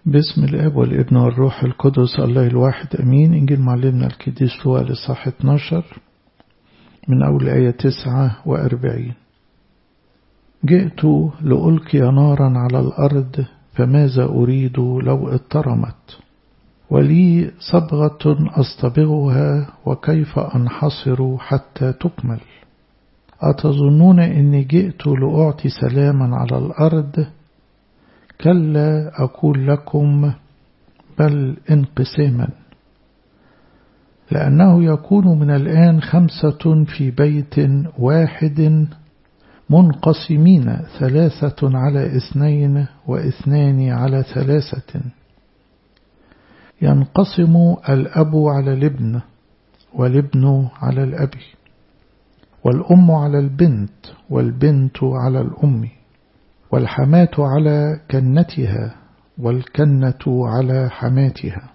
باسم الاب والابن والروح القدس الله الواحد امين انجيل معلمنا القديس لوقا الاصحاح 12 من اول ايه 49 جئت لألقي نارا على الأرض فماذا أريد لو اضطرمت ولي صبغة أصطبغها وكيف أنحصر حتى تكمل أتظنون إني جئت لأعطي سلاما على الأرض كلا أقول لكم بل انقساما لأنه يكون من الآن خمسة في بيت واحد منقسمين ثلاثة على اثنين واثنان على ثلاثة ينقسم الأب على الابن والابن على الأب والأم على البنت والبنت على الأم والحماة على كنتها والكنة على حماتها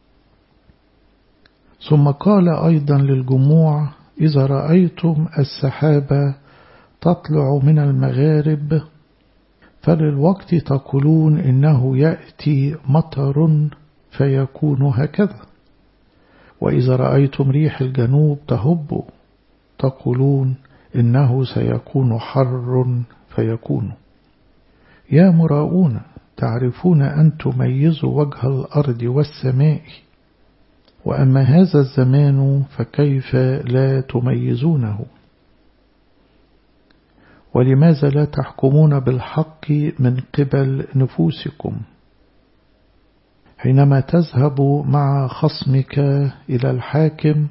ثم قال أيضا للجموع إذا رأيتم السحابة تطلع من المغارب فللوقت تقولون إنه يأتي مطر فيكون هكذا وإذا رأيتم ريح الجنوب تهب تقولون إنه سيكون حر فيكون يا مراؤون تعرفون أن تميزوا وجه الأرض والسماء وأما هذا الزمان فكيف لا تميزونه ولماذا لا تحكمون بالحق من قبل نفوسكم حينما تذهب مع خصمك إلى الحاكم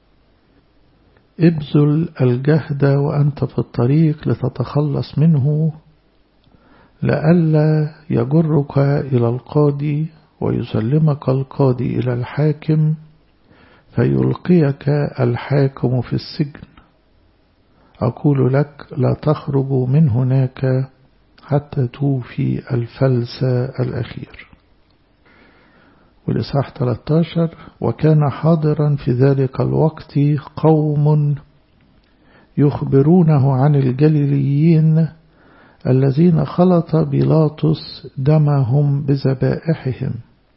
ابذل الجهد وأنت في الطريق لتتخلص منه لئلا يجرك إلى القاضي ويسلمك القاضي إلى الحاكم فيلقيك الحاكم في السجن أقول لك لا تخرج من هناك حتى توفي الفلس الأخير والإصحاح 13 وكان حاضرا في ذلك الوقت قوم يخبرونه عن الجليليين الذين خلط بيلاطس دمهم بذبائحهم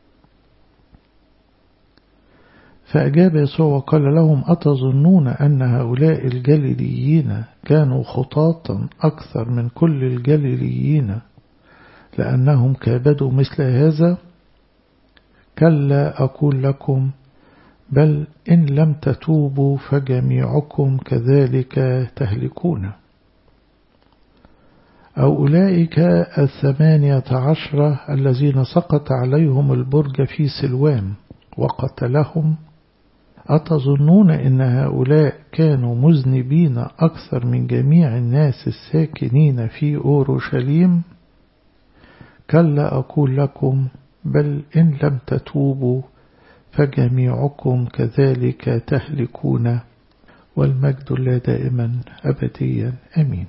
فأجاب يسوع وقال لهم أتظنون أن هؤلاء الجليليين كانوا خطاطا أكثر من كل الجليليين لأنهم كابدوا مثل هذا كلا أقول لكم بل إن لم تتوبوا فجميعكم كذلك تهلكون أو أولئك الثمانية عشرة الذين سقط عليهم البرج في سلوام وقتلهم أتظنون إن هؤلاء كانوا مذنبين أكثر من جميع الناس الساكنين في أورشليم كلا أقول لكم بل إن لم تتوبوا فجميعكم كذلك تهلكون والمجد لا دائما أبديا أمين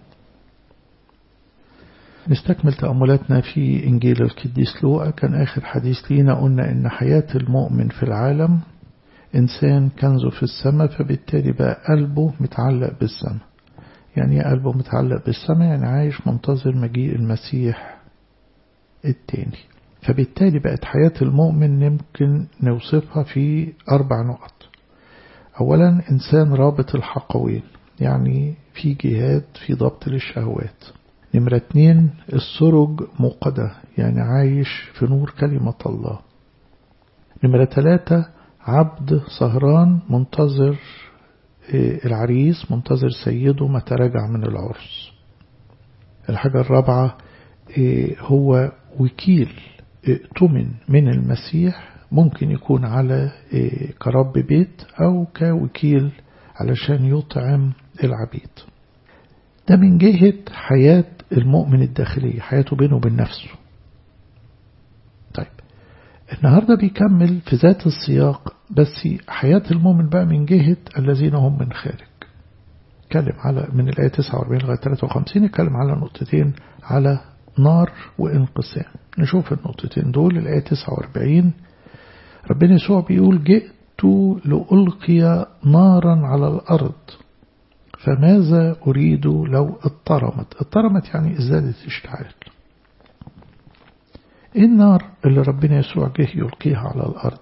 نستكمل تأملاتنا في إنجيل القديس لوقا كان آخر حديث لينا قلنا إن حياة المؤمن في العالم إنسان كنزه في السماء فبالتالي بقى قلبه متعلق بالسماء يعني ايه قلبه متعلق بالسماء يعني عايش منتظر مجيء المسيح التاني فبالتالي بقت حياة المؤمن ممكن نوصفها في أربع نقط أولا إنسان رابط الحقوين يعني في جهاد في ضبط للشهوات نمرة اتنين السرج موقدة يعني عايش في نور كلمة الله نمرة ثلاثة عبد سهران منتظر العريس منتظر سيده متى رجع من العرس الحاجة الرابعة هو وكيل ائتمن من المسيح ممكن يكون على كرب بيت أو كوكيل علشان يطعم العبيد ده من جهة حياة المؤمن الداخلية حياته بينه وبين نفسه طيب النهاردة بيكمل في ذات السياق بس حياة المؤمن بقى من جهة الذين هم من خارج اتكلم على من الآية 49 لغاية 53 اتكلم على نقطتين على نار وانقسام نشوف النقطتين دول الآية 49 ربنا يسوع بيقول جئت لألقي نارا على الأرض فماذا أريد لو اضطرمت اضطرمت يعني ازدادت اشتعال إيه النار اللي ربنا يسوع جه يلقيها على الأرض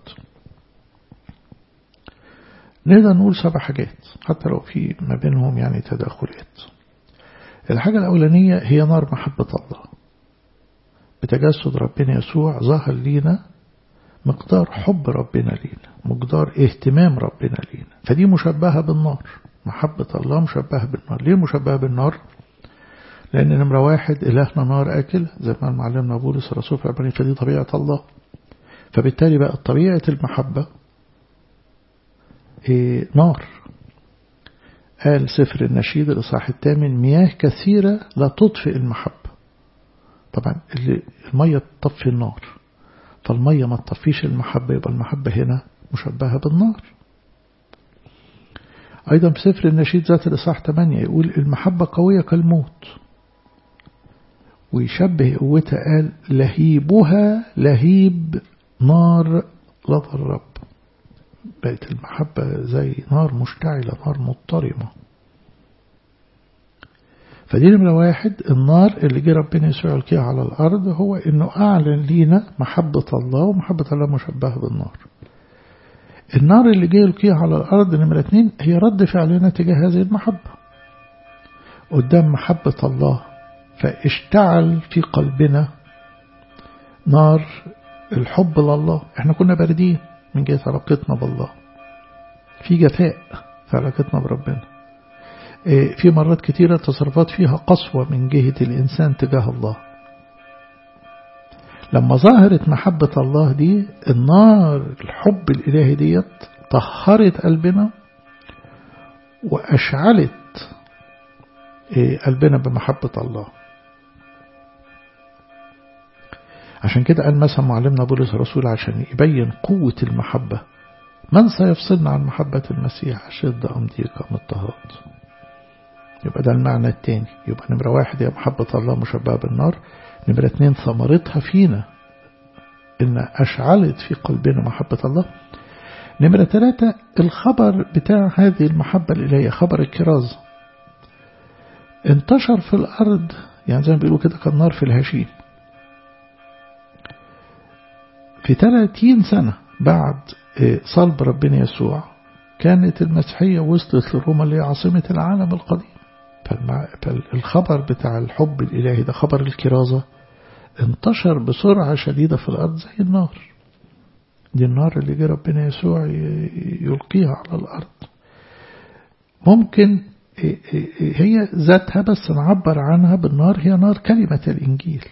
نقدر نقول سبع حاجات حتى لو في ما بينهم يعني تداخلات الحاجة الأولانية هي نار محبة الله بتجسد ربنا يسوع ظهر لينا مقدار حب ربنا لينا مقدار اهتمام ربنا لينا فدي مشبهة بالنار محبة الله مشبهة بالنار ليه مشبهة بالنار لأن نمرة واحد إلهنا نار أكل زي ما معلمنا بولس الرسول في العبرانيين فدي طبيعة الله فبالتالي بقى طبيعة المحبة إيه نار قال سفر النشيد الإصحاح الثامن مياه كثيرة لا تطفئ المحبة طبعا المية تطفي النار فالمية ما تطفيش المحبة يبقى المحبة هنا مشبهة بالنار أيضا في سفر النشيد ذات الإصحاح 8 يقول المحبة قوية كالموت ويشبه قوتها قال لهيبها لهيب نار لظى الرب بقت المحبة زي نار مشتعلة نار مضطرمة فدي نمرة واحد النار اللي جه ربنا يسوع يلقيها على الأرض هو إنه أعلن لينا محبة الله ومحبة الله مشبهة بالنار النار اللي جه يلقيها على الأرض نمرة اتنين هي رد فعلنا تجاه هذه المحبة قدام محبة الله فاشتعل في قلبنا نار الحب لله احنا كنا باردين من جهة علاقتنا بالله في جفاء في علاقتنا بربنا في مرات كتيرة تصرفات فيها قسوة من جهة الإنسان تجاه الله لما ظهرت محبة الله دي النار الحب الإلهي ديت طهرت قلبنا وأشعلت قلبنا بمحبة الله عشان كده قال مثلا معلمنا بولس الرسول عشان يبين قوة المحبة من سيفصلنا عن محبة المسيح أشد أم ضيق أم اضطهاد يبقى ده المعنى التاني يبقى نمرة واحد هي محبة الله مشبهة بالنار نمرة اتنين ثمرتها فينا إن أشعلت في قلبنا محبة الله نمرة ثلاثة الخبر بتاع هذه المحبة الإلهية خبر الكراز انتشر في الأرض يعني زي ما بيقولوا كده كان نار في الهشيم في 30 سنة بعد صلب ربنا يسوع كانت المسيحية وصلت لروما اللي هي عاصمة العالم القديم فالخبر بتاع الحب الإلهي ده خبر الكرازة انتشر بسرعة شديدة في الأرض زي النار دي النار اللي جه ربنا يسوع يلقيها على الأرض ممكن هي ذاتها بس نعبر عنها بالنار هي نار كلمة الإنجيل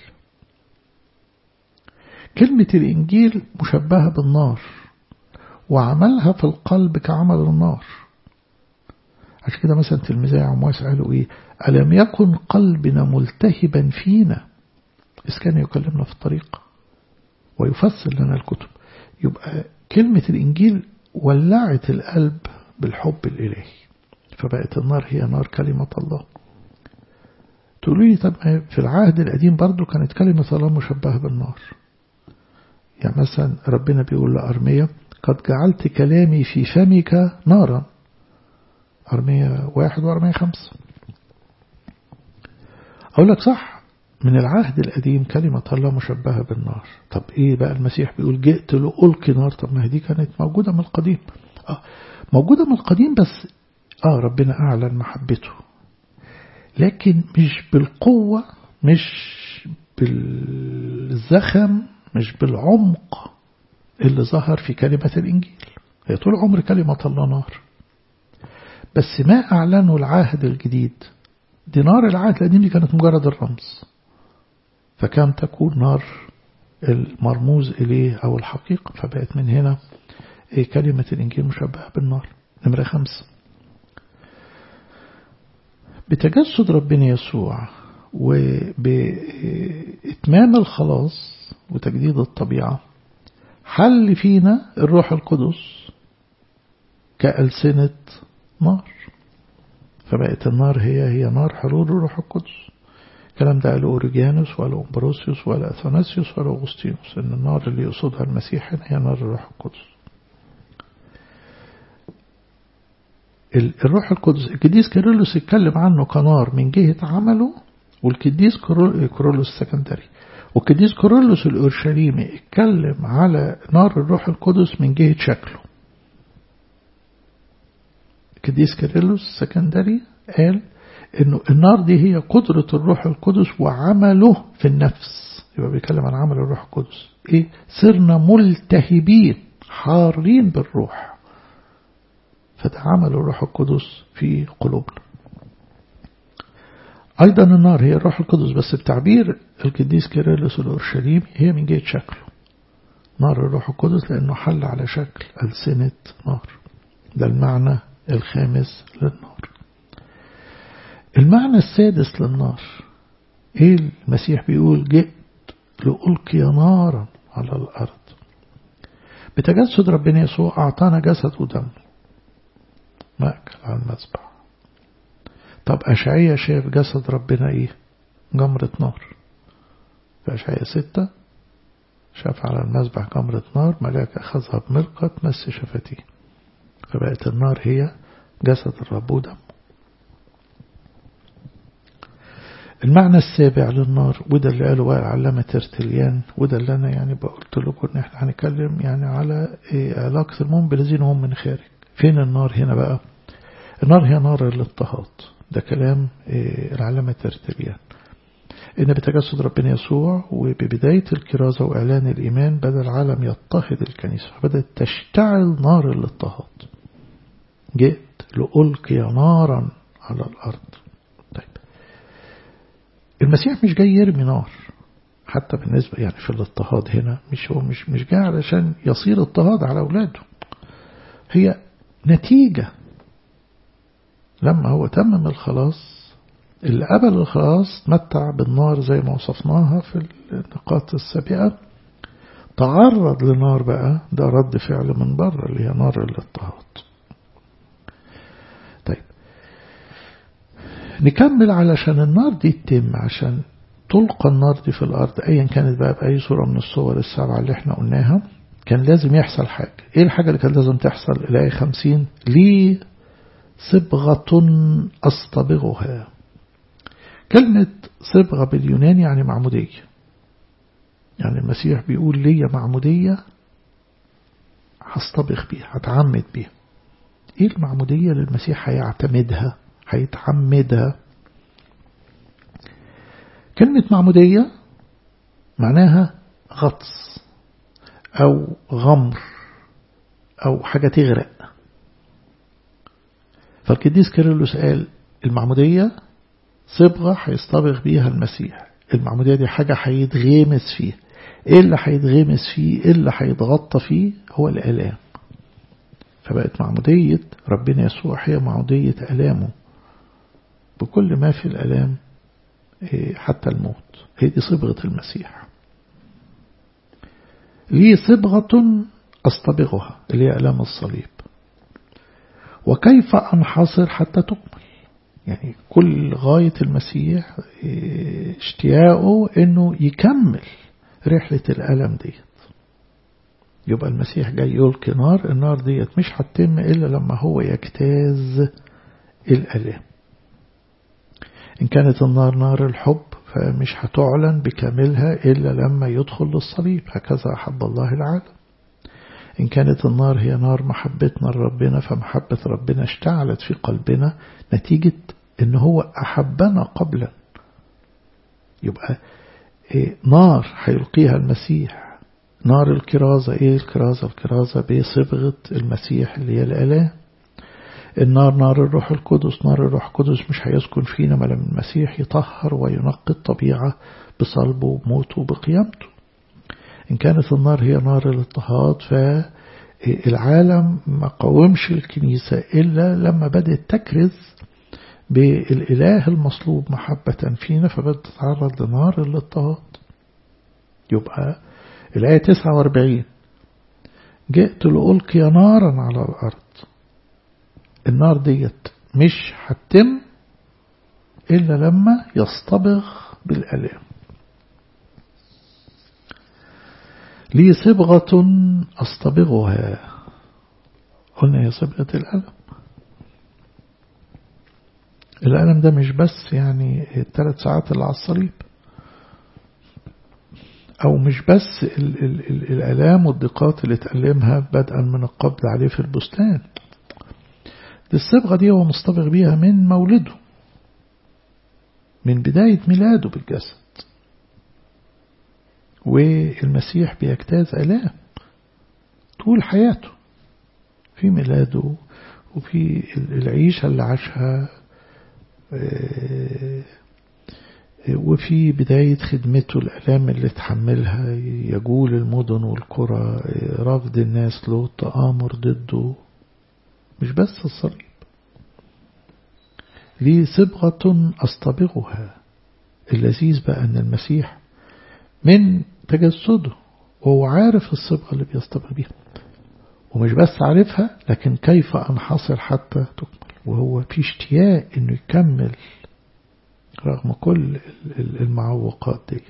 كلمة الإنجيل مشبهة بالنار وعملها في القلب كعمل النار عشان كده مثلا تلميذي عمواس قالوا إيه ألم يكن قلبنا ملتهبا فينا إذ كان يكلمنا في الطريق ويفسر لنا الكتب يبقى كلمة الإنجيل ولعت القلب بالحب الإلهي فبقت النار هي نار كلمة الله تقولوا لي طب في العهد القديم برضو كانت كلمة الله مشبهة بالنار يعني مثلا ربنا بيقول لأرمية قد جعلت كلامي في فمك نارا أرمية واحد وأرمية خمسة أقول لك صح من العهد القديم كلمة الله مشبهة بالنار طب إيه بقى المسيح بيقول جئت لألقي نار طب ما دي كانت موجودة من القديم آه موجودة من القديم بس آه ربنا أعلن محبته لكن مش بالقوة مش بالزخم مش بالعمق اللي ظهر في كلمة الإنجيل هي طول عمر كلمة الله نار بس ما أعلنه العهد الجديد دي نار العهد القديم دي كانت مجرد الرمز فكم تكون نار المرموز إليه أو الحقيقة فبقت من هنا كلمة الإنجيل مشبهة بالنار نمرة خمسة بتجسد ربنا يسوع وبإتمام الخلاص وتجديد الطبيعة حل فينا الروح القدس كألسنة نار فبقت النار هي هي نار حلول الروح القدس الكلام ده قاله أوريجانوس ولا أمبروسيوس ولا أثناسيوس ولا أغسطينوس إن النار اللي يقصدها المسيح هي نار الروح القدس الروح القدس القديس كيرلس اتكلم عنه كنار من جهة عمله والقديس كيرلس السكندري وكديس كورولوس الأورشليمي اتكلم على نار الروح القدس من جهة شكله كديس كيرلس السكندري قال انه النار دي هي قدرة الروح القدس وعمله في النفس يبقى بيتكلم عن عمل الروح القدس ايه صرنا ملتهبين حارين بالروح فده عمل الروح القدس في قلوبنا أيضا النار هي الروح القدس بس بتعبير القديس كيرلس الأورشليمي هي من جهة شكله نار الروح القدس لأنه حل على شكل ألسنة نار ده المعنى الخامس للنار المعنى السادس للنار ايه المسيح بيقول جئت لألقي نارا على الأرض بتجسد ربنا يسوع أعطانا جسد ودم مأكل على المذبح طب أشعية شاف جسد ربنا إيه جمرة نار في أشعية ستة شاف على المذبح جمرة نار ملاك أخذها بملقة مس شفتيه فبقت النار هي جسد الرب ودمه المعنى السابع للنار وده اللي قاله بقى العلامة ترتليان وده اللي أنا يعني قلت لكم إن إحنا هنتكلم يعني على إيه علاقة المؤمن بالذين هم من خارج فين النار هنا بقى النار هي نار الاضطهاد ده كلام إيه العلامة ترتليان إن بتجسد ربنا يسوع وببداية الكرازة وإعلان الإيمان بدأ العالم يضطهد الكنيسة فبدأت تشتعل نار الاضطهاد جئت لألقي نارا على الأرض طيب المسيح مش جاي يرمي نار حتى بالنسبة يعني في الاضطهاد هنا مش هو مش مش جاي علشان يصير اضطهاد على أولاده هي نتيجة لما هو تمم الخلاص اللي قبل الخلاص متع بالنار زي ما وصفناها في النقاط السابقة تعرض لنار بقى ده رد فعل من بره اللي هي نار الاضطهاد طيب نكمل علشان النار دي تتم عشان تلقى النار دي في الأرض أيا كانت بقى بأي صورة من الصور السبعة اللي احنا قلناها كان لازم يحصل حاجة ايه الحاجة اللي كان لازم تحصل الآية خمسين لي صبغة أصطبغها كلمة صبغة باليوناني يعني معمودية يعني المسيح بيقول لي معمودية هصطبغ بيها هتعمد بيها ايه المعمودية اللي المسيح هيعتمدها هيتعمدها كلمة معمودية معناها غطس أو غمر أو حاجة تغرق فالقديس كيرلس قال المعمودية صبغة هيصطبغ بيها المسيح المعمودية دي حاجة هيتغمس فيها ايه اللي هيتغمس فيه ايه اللي هيتغطى فيه هو الآلام فبقت معمودية ربنا يسوع هي معمودية ألامه بكل ما في الألام حتى الموت هي دي صبغة المسيح لي صبغة أصطبغها اللي هي ألام الصليب وكيف أنحصر حتى تكمل يعني كل غاية المسيح اشتياقه انه يكمل رحلة الألم ديت يبقى المسيح جاي يلقي نار النار ديت مش هتتم إلا لما هو يجتاز الألام إن كانت النار نار الحب فمش هتعلن بكاملها إلا لما يدخل للصليب هكذا أحب الله العالم إن كانت النار هي نار محبتنا لربنا فمحبة ربنا اشتعلت في قلبنا نتيجة إن هو أحبنا قبلا يبقى إيه نار هيلقيها المسيح نار الكرازة إيه الكرازة الكرازة بصبغة المسيح اللي هي الآلام النار نار الروح القدس نار الروح القدس مش هيسكن فينا ما لم المسيح يطهر وينقي الطبيعة بصلبه وبموته وبقيامته إن كانت النار هي نار الاضطهاد فالعالم ما قومش الكنيسة إلا لما بدأت تكرز بالإله المصلوب محبة فينا فبدأت تتعرض لنار الاضطهاد يبقى الآية 49 جئت لألقي نارا على الأرض النار ديت مش هتتم إلا لما يصطبغ بالألام لي صبغة أصطبغها قلنا هي صبغة الألم الألم ده مش بس يعني الثلاث ساعات اللي على الصليب أو مش بس ال ال ال الألام والضيقات اللي تألمها بدءا من القبض عليه في البستان دي الصبغة دي هو مصطبغ بيها من مولده من بداية ميلاده بالجسد والمسيح بيجتاز آلام طول حياته في ميلاده وفي العيشة اللي عاشها وفي بداية خدمته الألام اللي تحملها يجول المدن والقرى رفض الناس له التآمر ضده مش بس الصليب ليه صبغة أصطبغها اللذيذ بقى أن المسيح من تجسده وهو عارف الصبغة اللي بيصطبغ بيها ومش بس عارفها لكن كيف أنحصر حتى تكمل وهو في اشتياق أنه يكمل رغم كل المعوقات ديت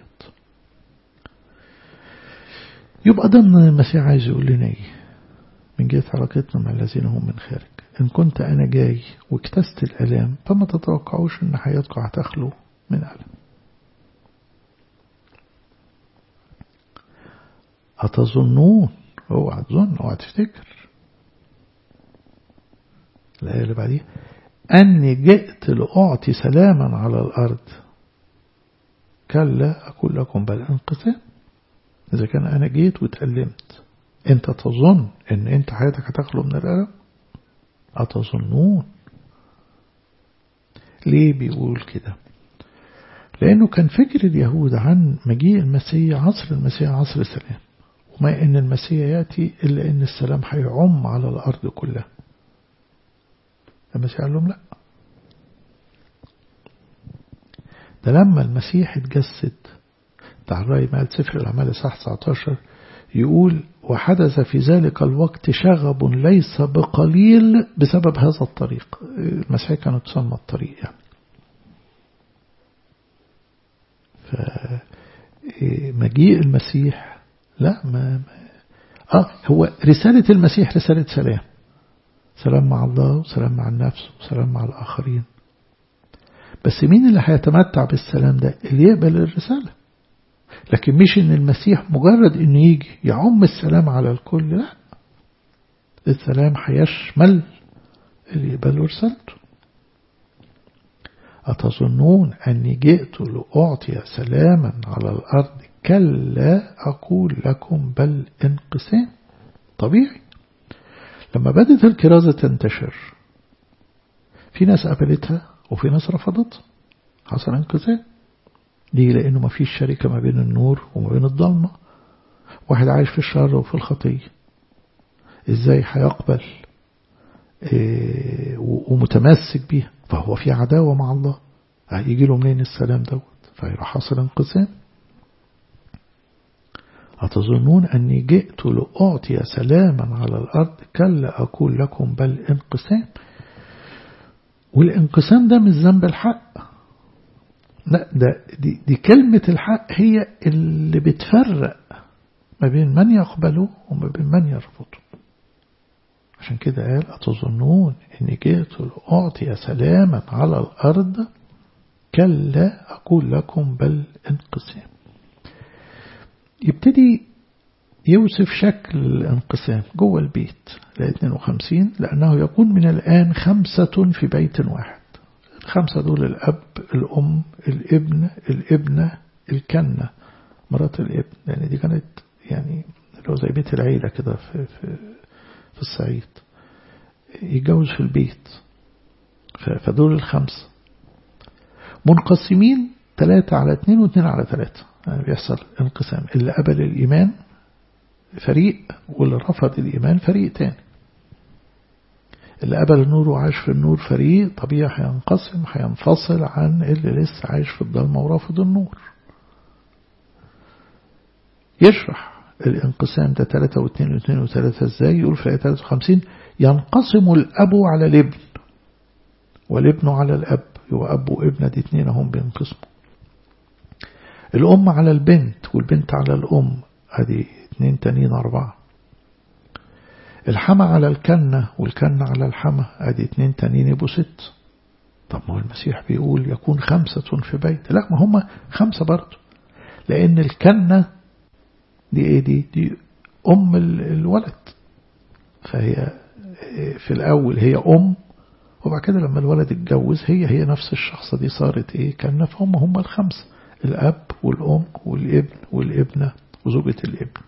يبقى ضمن المسيح عايز يقول لنا ايه من جهة علاقتنا مع الذين هم من خارج إن كنت أنا جاي واكتست الألام فما تتوقعوش أن حياتكم هتخلو من ألم أتظنون اوعى تظن اوعى تفتكر الآية اللي بعديها أني جئت لأعطي سلاما على الأرض كلا أقول لكم بل انقسام إذا كان أنا جيت واتألمت أنت تظن أن أنت حياتك هتخلو من الألم أتظنون ليه بيقول كده لأنه كان فكر اليهود عن مجيء المسيح عصر المسيح عصر سلام وما إن المسيح يأتي إلا إن السلام هيعم على الأرض كلها المسيح قال لهم لا ده لما المسيح اتجسد تعالى ما سفر الأعمال صح 19 يقول وحدث في ذلك الوقت شغب ليس بقليل بسبب هذا الطريق المسيح كانت تسمى الطريق يعني فمجيء المسيح لا ما, ما آه هو رسالة المسيح رسالة سلام سلام مع الله وسلام مع النفس وسلام مع الآخرين بس مين اللي هيتمتع بالسلام ده اللي يقبل الرسالة لكن مش ان المسيح مجرد انه يجي يعم السلام على الكل لا السلام هيشمل اللي يقبل رسالته أتظنون أني جئت لأعطي سلاما على الأرض كلا أقول لكم بل انقسام طبيعي لما بدت الكرازة تنتشر في ناس قبلتها وفي ناس رفضتها حصل انقسام ليه لأنه ما فيش شركة ما بين النور وما بين الضلمة واحد عايش في الشر وفي الخطية ازاي هيقبل إيه ومتمسك بيها فهو في عداوة مع الله هيجي له منين السلام دوت فيروح حصل انقسام أتظنون أني جئت لأعطي سلاما على الأرض كلا أقول لكم بل انقسام والانقسام ده مش ذنب الحق لا ده دي, دي كلمة الحق هي اللي بتفرق ما بين من يقبله وما بين من يرفضه عشان كده قال أتظنون أني جئت لأعطي سلاما على الأرض كلا أقول لكم بل انقسام يبتدي يوصف شكل الانقسام جوه البيت لا 52 لأنه يكون من الآن خمسة في بيت واحد الخمسة دول الأب الأم الابن الابنة الكنة مرات الابن لأن دي كانت يعني لو زي بيت العيلة كده في, في, في الصعيد يتجوز في البيت فدول الخمسة منقسمين ثلاثة على اثنين واثنين على ثلاثة يعني بيحصل انقسام اللي قبل الإيمان فريق واللي رفض الإيمان فريق تاني اللي قبل النور وعاش في النور فريق طبيعي هينقسم هينفصل عن اللي لسه عايش في الضلمة ورافض النور يشرح الانقسام ده 3 و2 و2 و3 ازاي يقول في آية 53 ينقسم الأب على الابن والابن على الأب يبقى أب وابن دي اتنين هم بينقسموا الأم على البنت والبنت على الأم ادي اتنين تانيين أربعة الحما على الكنة والكنة على الحما ادي اتنين تانيين يبقوا ست طب ما هو المسيح بيقول يكون خمسة في بيت لا ما هم خمسة برضه لأن الكنة دي ايه دي دي ام الولد فهي في الاول هي ام وبعد كده لما الولد اتجوز هي هي نفس الشخصة دي صارت ايه كان فهم هم الخمسة الاب والام والابن والابنة وزوجة الابن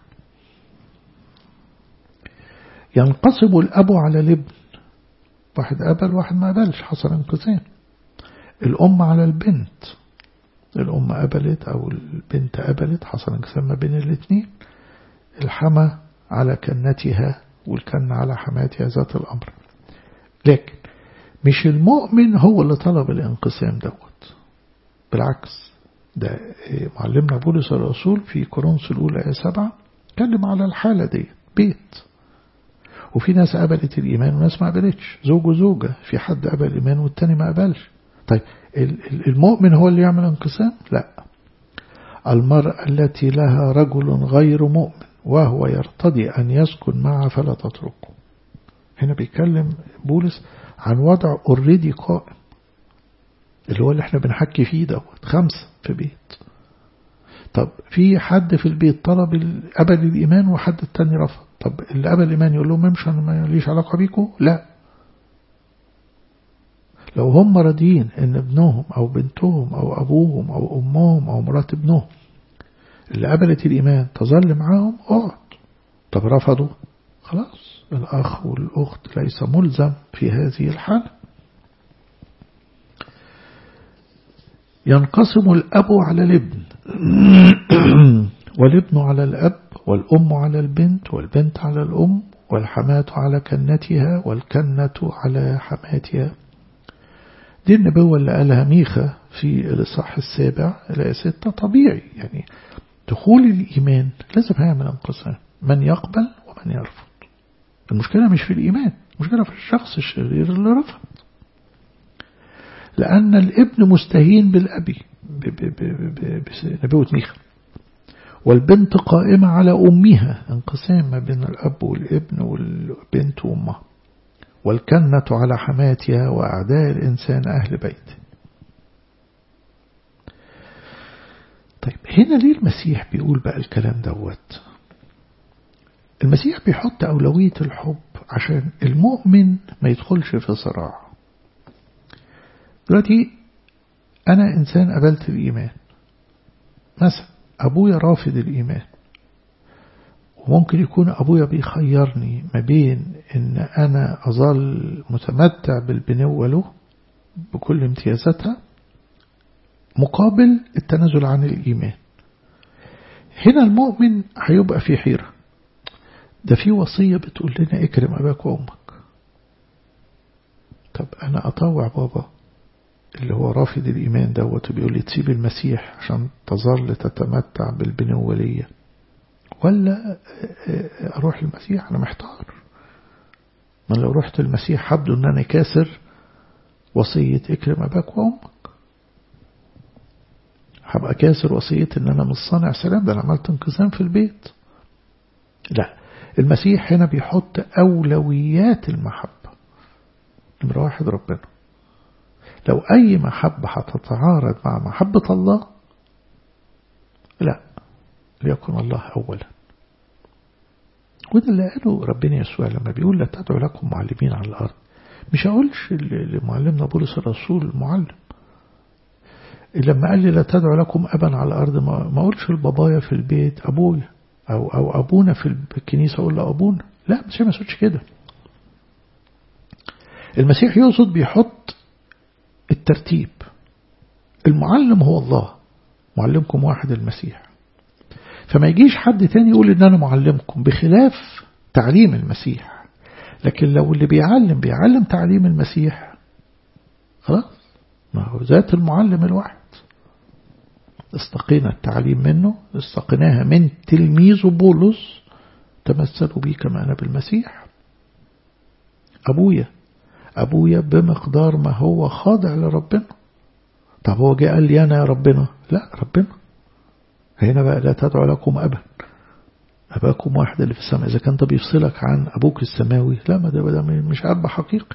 ينقسم الاب على الابن واحد قبل واحد ما قبلش حصل انقسام الام على البنت الام قبلت او البنت قبلت حصل انقسام ما بين الاثنين الحما على كنتها والكن على حماتها ذات الامر لكن مش المؤمن هو اللي طلب الانقسام دوت بالعكس ده معلمنا بولس الرسول في كورنثوس الأولى آية سبعة اتكلم على الحالة دي بيت وفي ناس قبلت الإيمان وناس ما قبلتش زوج وزوجة في حد قبل الإيمان والتاني ما قبلش طيب المؤمن هو اللي يعمل انقسام لا المرأة التي لها رجل غير مؤمن وهو يرتضي أن يسكن معها فلا تتركه هنا بيتكلم بولس عن وضع اوريدي قائم اللي هو اللي احنا بنحكي فيه دوت خمسة في بيت طب في حد في البيت طلب قبل الإيمان وحد التاني رفض طب اللي قبل الإيمان يقول لهم امشوا أنا ما ليش علاقة بيكم لا لو هم راضيين ان ابنهم او بنتهم او ابوهم او امهم او مرات ابنهم اللي قبلت الايمان تظل معاهم اقعد طب رفضوا خلاص الأخ والأخت ليس ملزم في هذه الحالة ينقسم الأب على الابن والابن على الأب والأم على البنت والبنت على الأم والحماة على كنتها والكنة على حماتها دي النبوة اللي قالها ميخا في الإصحاح السابع إلى ستة طبيعي يعني دخول الإيمان لازم هيعمل انقسام من يقبل ومن يرفض المشكلة مش في الإيمان المشكلة في الشخص الشرير اللي رفض لأن الابن مستهين بالأبي بنبوة ميخا والبنت قائمة على أمها انقسام ما بين الأب والابن والبنت وأمها والكنة على حماتها وأعداء الإنسان أهل بيته طيب هنا ليه المسيح بيقول بقى الكلام دوت المسيح بيحط أولوية الحب عشان المؤمن ما يدخلش في صراع دلوقتي أنا إنسان قبلت الإيمان مثلا أبويا رافض الإيمان وممكن يكون أبويا بيخيرني ما بين إن أنا أظل متمتع بالبنوة له بكل امتيازاتها مقابل التنازل عن الإيمان هنا المؤمن هيبقى في حيرة ده في وصية بتقول لنا اكرم أباك وأمك طب أنا أطوع بابا اللي هو رافض الإيمان دوت وبيقول لي تسيب المسيح عشان تظل تتمتع بالبنوة ليا ولا أروح المسيح أنا محتار ما لو رحت المسيح هبدو أن أنا كاسر وصية اكرم أباك وأمك هبقى كاسر وصية أن أنا مش صانع سلام ده أنا عملت انقسام في البيت لا المسيح هنا بيحط أولويات المحبة نمرة واحد ربنا لو أي محبة هتتعارض مع محبة الله لا ليكن الله أولا وده اللي قاله ربنا يسوع لما بيقول لا تدعو لكم معلمين على الأرض مش هقولش لمعلمنا بولس الرسول المعلم لما قال لي لا تدعو لكم أبا على الأرض ما أقولش البابايا في البيت أبويا أو, أو أبونا في الكنيسة أقول له أبونا لا مش ما يقصدش كده المسيح يقصد بيحط الترتيب المعلم هو الله معلمكم واحد المسيح فما يجيش حد تاني يقول ان انا معلمكم بخلاف تعليم المسيح لكن لو اللي بيعلم بيعلم تعليم المسيح خلاص ما هو ذات المعلم الواحد استقينا التعليم منه استقيناها من تلميذه بولس تمثلوا بي كما أنا بالمسيح أبويا أبويا بمقدار ما هو خاضع لربنا طب هو جاء قال لي أنا يا ربنا لا ربنا هنا بقى لا تدعو لكم أبا أباكم واحد اللي في السماء إذا كان ده بيفصلك عن أبوك السماوي لا ما ده, ده مش أب حقيقي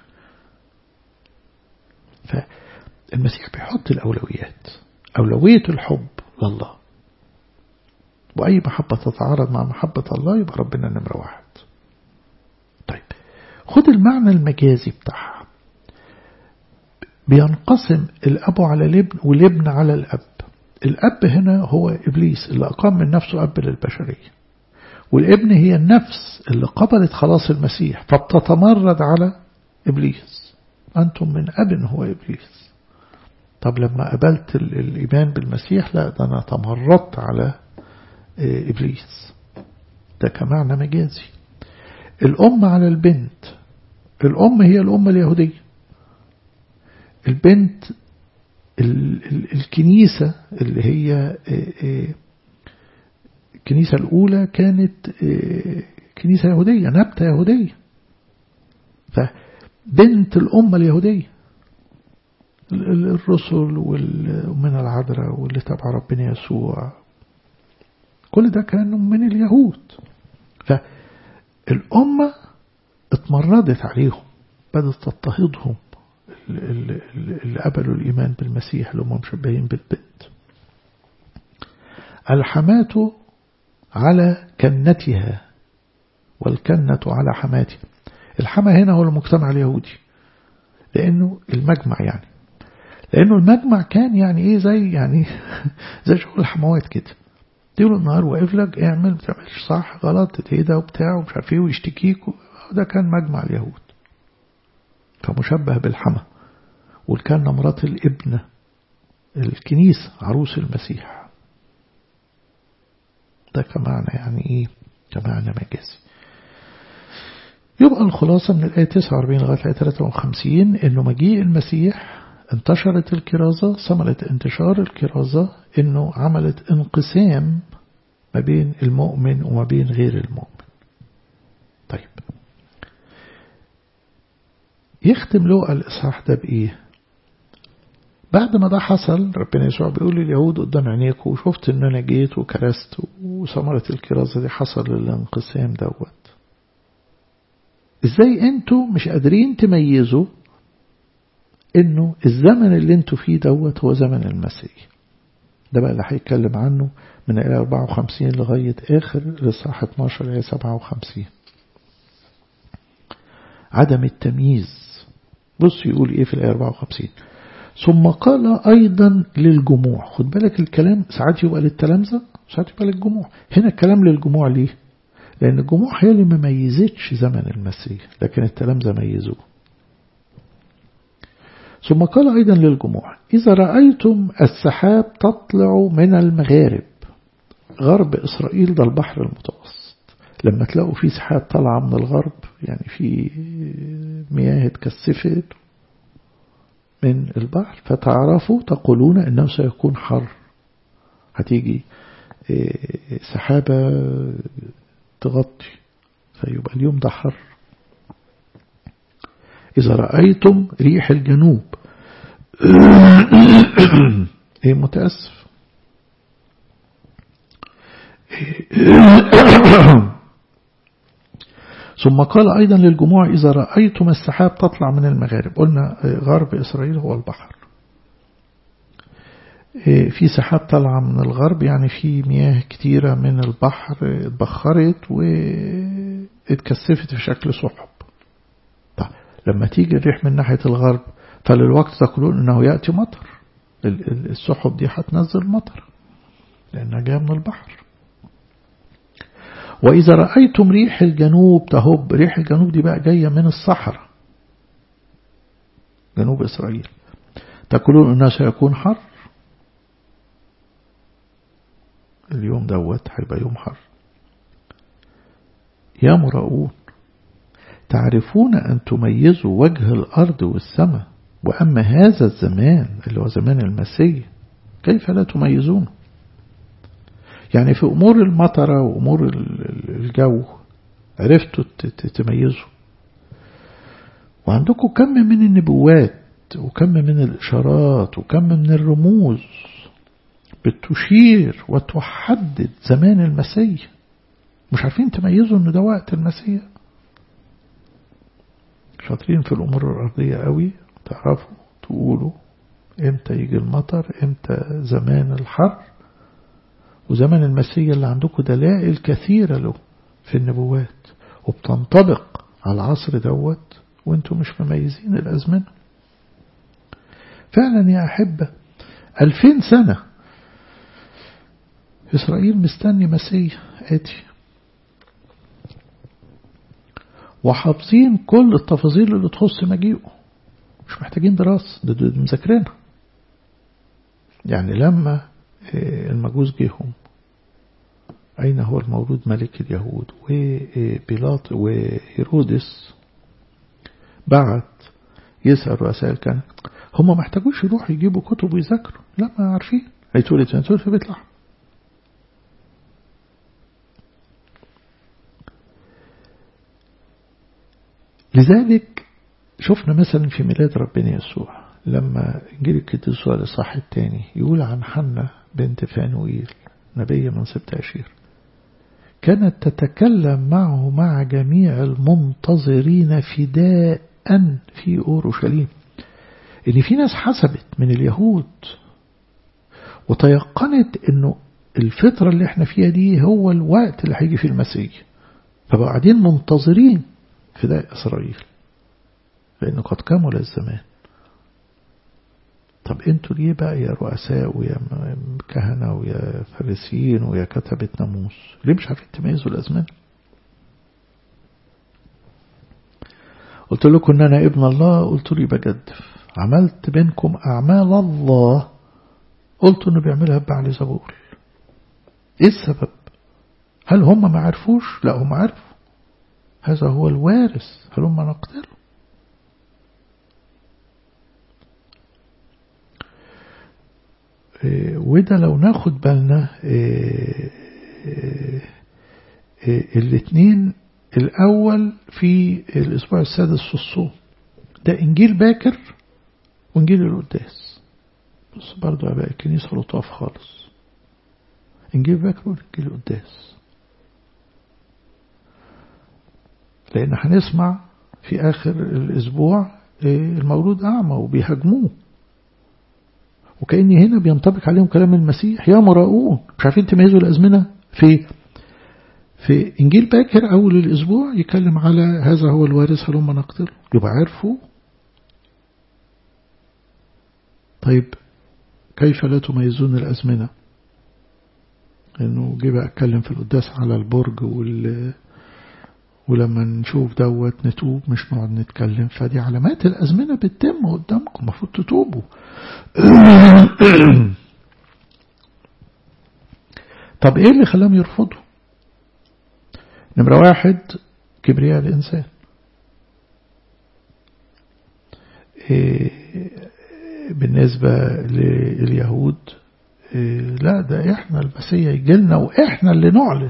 فالمسيح بيحط الأولويات أولوية الحب لله وأي محبة تتعارض مع محبة الله يبقى ربنا نمرة واحد طيب خد المعنى المجازي بتاعها بينقسم الأب على الابن والابن على الأب الأب هنا هو إبليس اللي أقام من نفسه أب للبشرية والابن هي النفس اللي قبلت خلاص المسيح فبتتمرد على إبليس أنتم من أب هو إبليس طب لما قبلت الإيمان بالمسيح لا ده أنا تمردت على إبليس ده كمعنى مجازي الأم على البنت الأم هي الأم اليهودية البنت الكنيسة اللي هي الكنيسة الأولى كانت كنيسة يهودية نبتة يهودية فبنت الأمة اليهودية الرسل ومن العذراء واللي تبع ربنا يسوع كل ده كانوا من اليهود فالأمة اتمردت عليهم بدأت تضطهدهم اللي قبلوا الإيمان بالمسيح اللي هم مشبهين بالبنت الحماة على كنتها والكنة على حماتها الحما هنا هو المجتمع اليهودي لأنه المجمع يعني لأنه المجمع كان يعني إيه زي يعني زي شغل الحموات كده طول النهار واقف لك اعمل ما تعملش صح غلط ايه ده وبتاع ومش عارف ايه ويشتكيك ده كان مجمع اليهود فمشبه بالحما وكان مرات الابنة الكنيسة عروس المسيح ده كمعنى يعني ايه كمعنى مجازي يبقى الخلاصة من الآية 49 لغاية الآية 53 إنه مجيء المسيح انتشرت الكرازة ثمرة انتشار الكرازة إنه عملت انقسام ما بين المؤمن وما بين غير المؤمن طيب يختم له الإصحاح ده بإيه بعد ما ده حصل ربنا يسوع بيقول لليهود قدام عينيكم وشفت ان انا جيت وكرست وثمرة الكرازة دي حصل الانقسام دوت ازاي انتوا مش قادرين تميزوا انه الزمن اللي انتوا فيه دوت هو زمن المسيح ده بقى اللي هيتكلم عنه من الآية 54 لغاية آخر لصاح 12 الآية 57 عدم التمييز بص يقول ايه في الآية 54 ثم قال أيضا للجموع خد بالك الكلام ساعات يبقى للتلامذة ساعات يبقى للجموع هنا الكلام للجموع ليه لأن الجموع هي اللي ما ميزتش زمن المسيح لكن التلامذة ميزوه ثم قال أيضا للجموع إذا رأيتم السحاب تطلع من المغارب غرب إسرائيل ده البحر المتوسط لما تلاقوا في سحاب طالعة من الغرب يعني في مياه اتكثفت من البحر فتعرفوا تقولون أنه سيكون حر هتيجي سحابة تغطي فيبقى اليوم ده حر إذا رأيتم ريح الجنوب إيه متأسف ثم قال أيضا للجموع إذا رأيتم السحاب تطلع من المغارب قلنا غرب إسرائيل هو البحر في سحاب طالعة من الغرب يعني في مياه كتيرة من البحر اتبخرت واتكثفت في شكل سحب طيب لما تيجي الريح من ناحية الغرب فللوقت تقولون انه يأتي مطر السحب دي هتنزل مطر لأنها جاية من البحر وإذا رأيتم ريح الجنوب تهب ريح الجنوب دي بقى جاية من الصحراء جنوب إسرائيل تقولون أنها سيكون حر اليوم دوت هيبقى يوم حر يا مراؤون تعرفون أن تميزوا وجه الأرض والسماء وأما هذا الزمان اللي هو زمان المسيح كيف لا تميزونه يعني في أمور المطرة وأمور الجو عرفتوا تميزوا وعندكم كم من النبوات وكم من الإشارات وكم من الرموز بتشير وتحدد زمان المسيح مش عارفين تميزوا ان ده وقت المسيح شاطرين في الأمور الأرضية قوي تعرفوا تقولوا امتى يجي المطر امتى زمان الحر وزمن المسيح اللي عندكم دلائل كثيرة له في النبوات وبتنطبق على العصر دوت وانتم مش مميزين الأزمنة فعلا يا أحبة ألفين سنة إسرائيل مستني مسيح آتي وحافظين كل التفاصيل اللي تخص مجيئه مش محتاجين دراسة ده, ده مذاكرينها يعني لما المجوس جيهم أين هو المولود ملك اليهود وبيلاط وهيرودس بعت يسأل رؤساء الكهنة هم ما احتاجوش يروحوا يجيبوا كتب ويذاكروا لا ما عارفين هيتولد فين هيتولد في بيت لحم لذلك شفنا مثلا في ميلاد ربنا يسوع لما انجيل القديس الإصحاح الثاني يقول عن حنة بنت فانوئيل نبية من سبت أشير كانت تتكلم معه مع جميع المنتظرين فداء في أورشليم إن في ناس حسبت من اليهود وتيقنت إنه الفترة اللي احنا فيها دي هو الوقت اللي هيجي فيه المسيح فبقوا قاعدين منتظرين فداء إسرائيل لأنه قد كمل الزمان طب انتوا ليه بقى يا رؤساء ويا كهنة ويا فارسيين ويا كتبة ناموس ليه مش عارفين تميزوا الأزمان قلت لكم ان انا ابن الله قلت لي بجدف عملت بينكم اعمال الله قلت انه بيعملها ببعل زبور ايه السبب هل هم ما عرفوش لا هم عرفوا هذا هو الوارث هل هم نقتله وده لو ناخد بالنا الاثنين الأول في الأسبوع السادس في الصوم ده إنجيل باكر وإنجيل القداس بص برضو أباء الكنيسة لطاف خالص إنجيل باكر وإنجيل القداس لأن هنسمع في آخر الأسبوع المولود أعمى وبيهاجموه وكأن هنا بينطبق عليهم كلام المسيح يا مراؤون مش عارفين تميزوا الأزمنة في في إنجيل باكر أول الأسبوع يتكلم على هذا هو الوارث هلما نقتله يبقى عرفوا طيب كيف لا تميزون الأزمنة إنه جه بقى أتكلم في القداس على البرج وال ولما نشوف دوت نتوب مش نقعد نتكلم فدي علامات الأزمنة بتتم قدامكم المفروض تتوبوا طب ايه اللي خلاهم يرفضوا نمرة واحد كبرياء الإنسان إيه بالنسبة لليهود إيه لا ده احنا المسيح يجيلنا واحنا اللي نعلن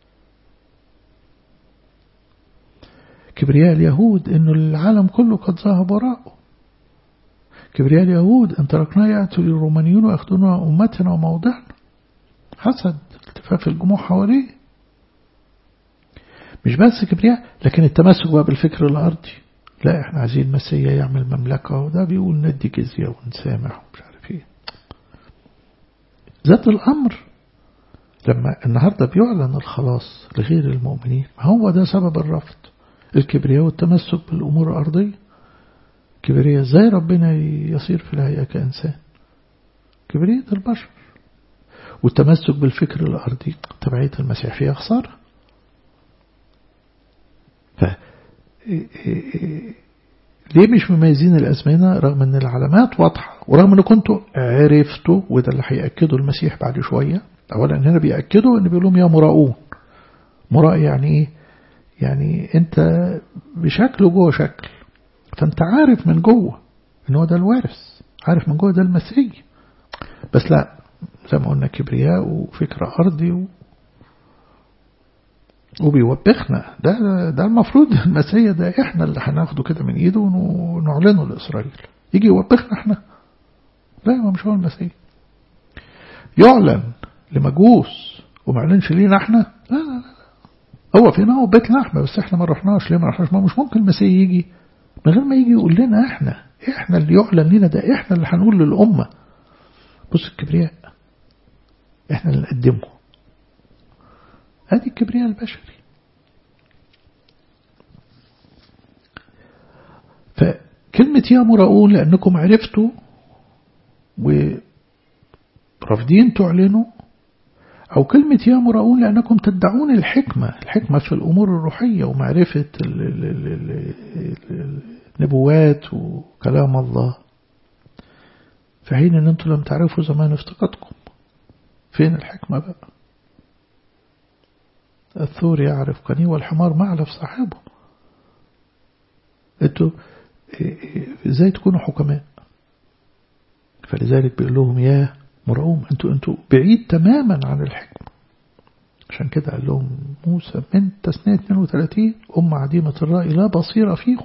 كبرياء اليهود انه العالم كله قد ذهب وراءه كبرياء اليهود ان تركناه يأتوا الرومانيون ويأخذون أمتنا وموضعنا حسد التفاف الجموع حواليه مش بس كبرياء لكن التمسك بقى بالفكر الأرضي لا احنا عايزين المسيح يعمل مملكة وده بيقول ندي جزية ونسامح ومش عارف ايه ذات الأمر لما النهاردة بيعلن الخلاص لغير المؤمنين هو ده سبب الرفض الكبرياء والتمسك بالأمور الأرضية كبرياء ازاي ربنا يصير في الهيئة كإنسان كبرياء البشر والتمسك بالفكر الأرضي تبعية المسيح فيها خسارة ف ليه مش مميزين الأزمنة رغم أن العلامات واضحة ورغم أن كنتوا عرفتوا وده اللي هيأكدوا المسيح بعد شوية أولا هنا بيأكدوا أن بيقول لهم يا مراؤون مراء يعني إيه يعني أنت بشكل جوه شكل فأنت عارف من جوه أن هو ده الوارث عارف من جوه ده المسيح بس لا زي ما قلنا كبرياء وفكرة أرضي و... وبيوبخنا ده ده المفروض المسيح ده احنا اللي هناخده كده من ايده ونعلنه لإسرائيل يجي يوبخنا احنا لا ما مش هو المسيح يعلن لمجوس وما يعلنش لينا احنا لا لا لا هو فينا هو بيت لحمة بس احنا ما رحناش ليه ما رحناش ما مش ممكن المسيح يجي من غير ما يجي يقول لنا احنا احنا اللي يعلن لنا ده احنا اللي هنقول للأمة بص الكبرياء احنا اللي نقدمه ادي الكبرياء البشري فكلمة يا مراؤون لأنكم عرفتوا ورافضين تعلنوا أو كلمة يا مراؤون لأنكم تدعون الحكمة الحكمة في الأمور الروحية ومعرفة النبوات وكلام الله في حين أن أنتم لم تعرفوا زمان افتقادكم فين الحكمة بقى الثور يعرف قنيه والحمار معلف صاحبه انتوا ازاي تكونوا حكماء فلذلك بيقول لهم يا مرعوم انتوا انتوا بعيد تماما عن الحكمة عشان كده قال لهم موسى من تسنية 32 أم عديمة الرأي لا بصيرة فيهم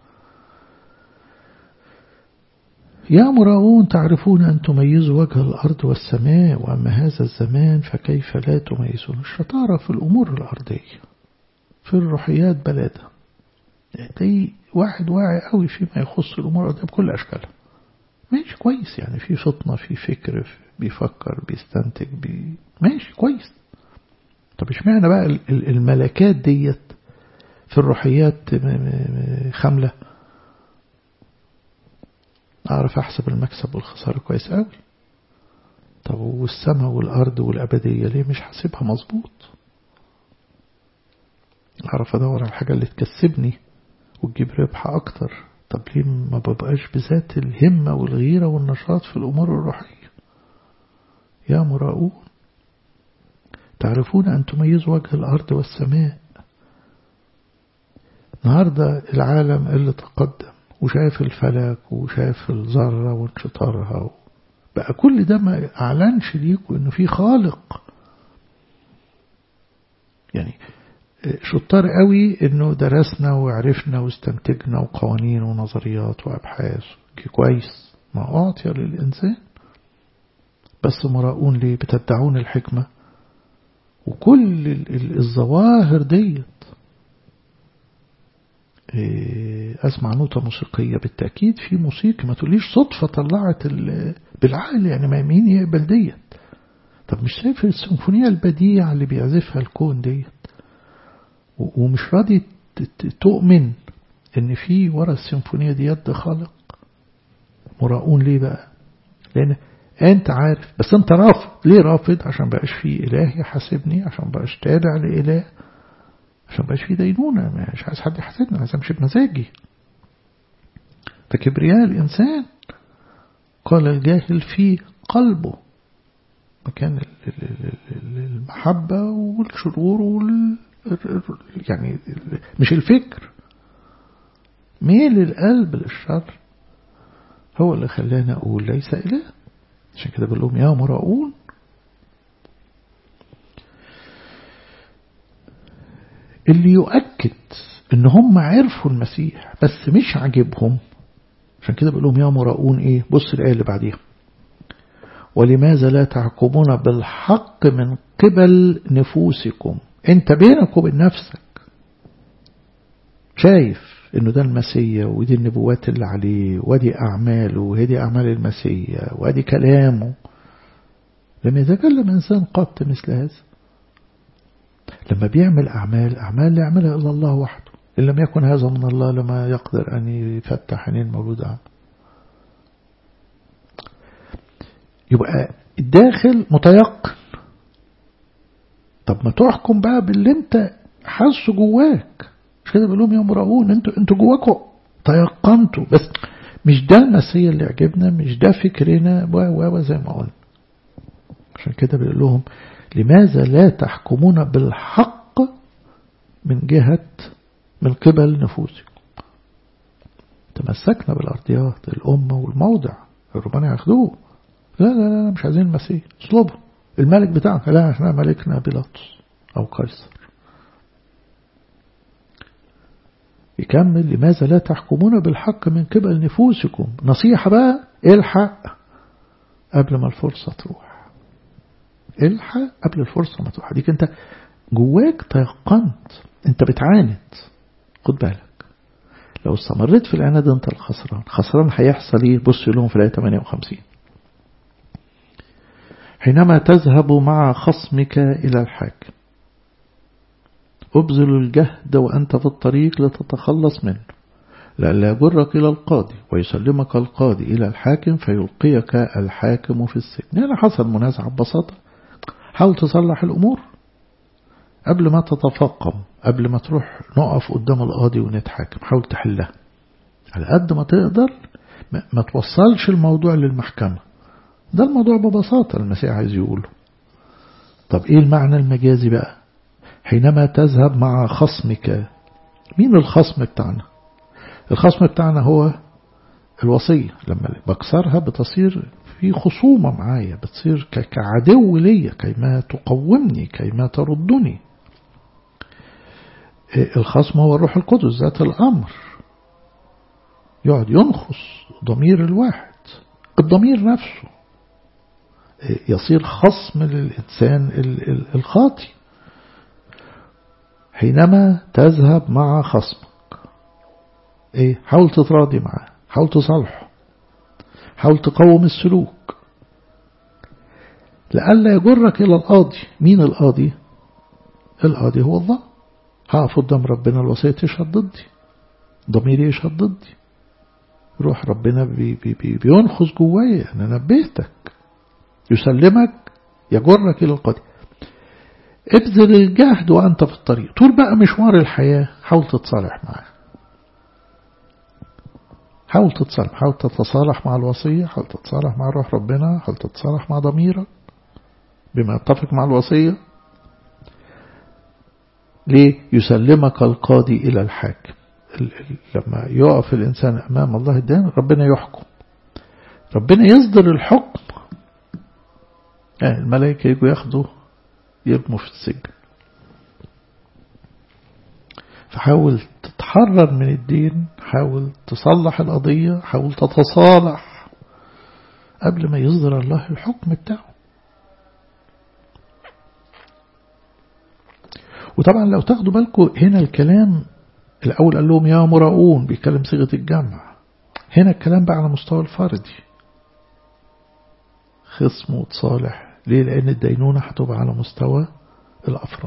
يا مراؤون تعرفون أن تميزوا وجه الأرض والسماء وأما هذا الزمان فكيف لا تميزون الشطارة في الأمور الأرضية في الروحيات بلادة تلاقي واحد واعي قوي فيما يخص الأمور الأرضية بكل أشكالها ماشي كويس يعني في فطنة في فكر بيفكر بيستنتج بي... ماشي كويس طب اشمعنى بقى الملكات ديت في الروحيات خاملة أعرف أحسب المكسب والخسارة كويس قوي طب والسماء والأرض والأبدية ليه مش حاسبها مظبوط أعرف أدور على الحاجة اللي تكسبني وتجيب ربح أكتر طب ليه ما ببقاش بذات الهمة والغيرة والنشاط في الأمور الروحية يا مراؤون تعرفون أن تميزوا وجه الأرض والسماء النهاردة العالم اللي تقدم وشاف الفلك وشاف الذرة وانشطارها بقى كل ده ما أعلنش ليكوا إنه في خالق يعني شطار قوي إنه درسنا وعرفنا واستنتجنا وقوانين ونظريات وأبحاث كويس ما أعطي للإنسان بس مراؤون ليه بتدعون الحكمة وكل الظواهر ديت أسمع نوتة موسيقية بالتأكيد في موسيقى ما تقوليش صدفة طلعت بالعقل يعني ما مين يقبل ديت طب مش شايف السيمفونية البديعة اللي بيعزفها الكون ديت ومش راضي تؤمن ان في ورا السيمفونية دي يد خالق مراؤون ليه بقى لان انت عارف بس انت رافض ليه رافض عشان بقاش في اله يحاسبني عشان بقاش تابع لاله عشان بقاش في دينونة مش عايز حد يحاسبني عايز امشي بمزاجي فكبرياء الانسان قال الجاهل في قلبه مكان المحبة والشرور وال يعني مش الفكر ميل القلب للشر هو اللي خلاني أقول ليس إله عشان كده بقول لهم يا مراؤون اللي يؤكد ان هم عرفوا المسيح بس مش عاجبهم عشان كده بقول لهم يا مراؤون ايه بص الآية اللي بعديها ولماذا لا تحكمون بالحق من قبل نفوسكم انت بينك وبين نفسك شايف انه ده المسيا ودي النبوات اللي عليه ودي اعماله وهدي اعمال المسيا ودي كلامه لم يتكلم انسان قط مثل هذا لما بيعمل اعمال اعمال لا يعملها الا الله وحده ان لم يكن هذا من الله لما يقدر ان يفتح عينين مولود اعمى يبقى الداخل متيقن طب ما تحكم بقى باللي انت حاسه جواك مش كده بقول لهم يا مراؤون انتوا انتوا جواكم تيقنتوا بس مش ده المسيح اللي عجبنا مش ده فكرنا و و زي ما قلنا عشان كده بيقول لهم لماذا لا تحكمون بالحق من جهة من قبل نفوسكم تمسكنا بالأرضيات الأمة والموضع الرومان ياخدوه لا لا لا مش عايزين المسيح اطلبوا الملك بتاعنا لا احنا ملكنا بيلاطس أو قيصر يكمل لماذا لا تحكمون بالحق من قبل نفوسكم نصيحة بقى الحق قبل ما الفرصة تروح الحق قبل الفرصة ما تروح ديك انت جواك تيقنت انت بتعاند خد بالك لو استمريت في العناد انت الخسران خسران هيحصل ايه بص لهم في الآية 58 حينما تذهب مع خصمك إلى الحاكم أبذل الجهد وأنت في الطريق لتتخلص منه لئلا يجرك إلى القاضي ويسلمك القاضي إلى الحاكم فيلقيك الحاكم في السجن هنا حصل منازعة ببساطة حاول تصلح الأمور قبل ما تتفاقم قبل ما تروح نقف قدام القاضي ونتحاكم حاول تحلها على قد ما تقدر ما توصلش الموضوع للمحكمة ده الموضوع ببساطة المسيح عايز يقوله طب ايه المعنى المجازي بقى حينما تذهب مع خصمك مين الخصم بتاعنا الخصم بتاعنا هو الوصية لما بكسرها بتصير في خصومة معايا بتصير كعدو ليا كيما تقومني كيما تردني الخصم هو الروح القدس ذات الأمر يقعد ينخص ضمير الواحد الضمير نفسه يصير خصم للإنسان الخاطي حينما تذهب مع خصمك ايه حاول تتراضي معاه حاول تصالحه حاول تقوم السلوك لئلا يجرك إلى القاضي مين القاضي القاضي هو الله هقف قدام ربنا الوصية تشهد ضدي ضميري يشهد ضدي روح ربنا بي بي بي بينخص جوايا أنا نبهتك يسلمك يجرك إلى القاضي ابذل الجهد وأنت في الطريق طول بقى مشوار الحياة حاول تتصالح معاه حاول تتصالح حاول تتصالح مع الوصية حاول تتصالح مع روح ربنا حاول تتصالح مع ضميرك بما يتفق مع الوصية ليه يسلمك القاضي إلى الحاكم لما يقف الإنسان أمام الله الدين ربنا يحكم ربنا يصدر الحكم يعني الملائكة يجوا ياخدوا يرموا في السجن فحاول تتحرر من الدين حاول تصلح القضية حاول تتصالح قبل ما يصدر الله الحكم بتاعه وطبعا لو تاخدوا بالكم هنا الكلام الأول قال لهم يا مراؤون بيتكلم صيغة الجمع هنا الكلام بقى على مستوى الفردي خصم وتصالح ليه لأن الدينونة هتبقى على مستوى الأفراد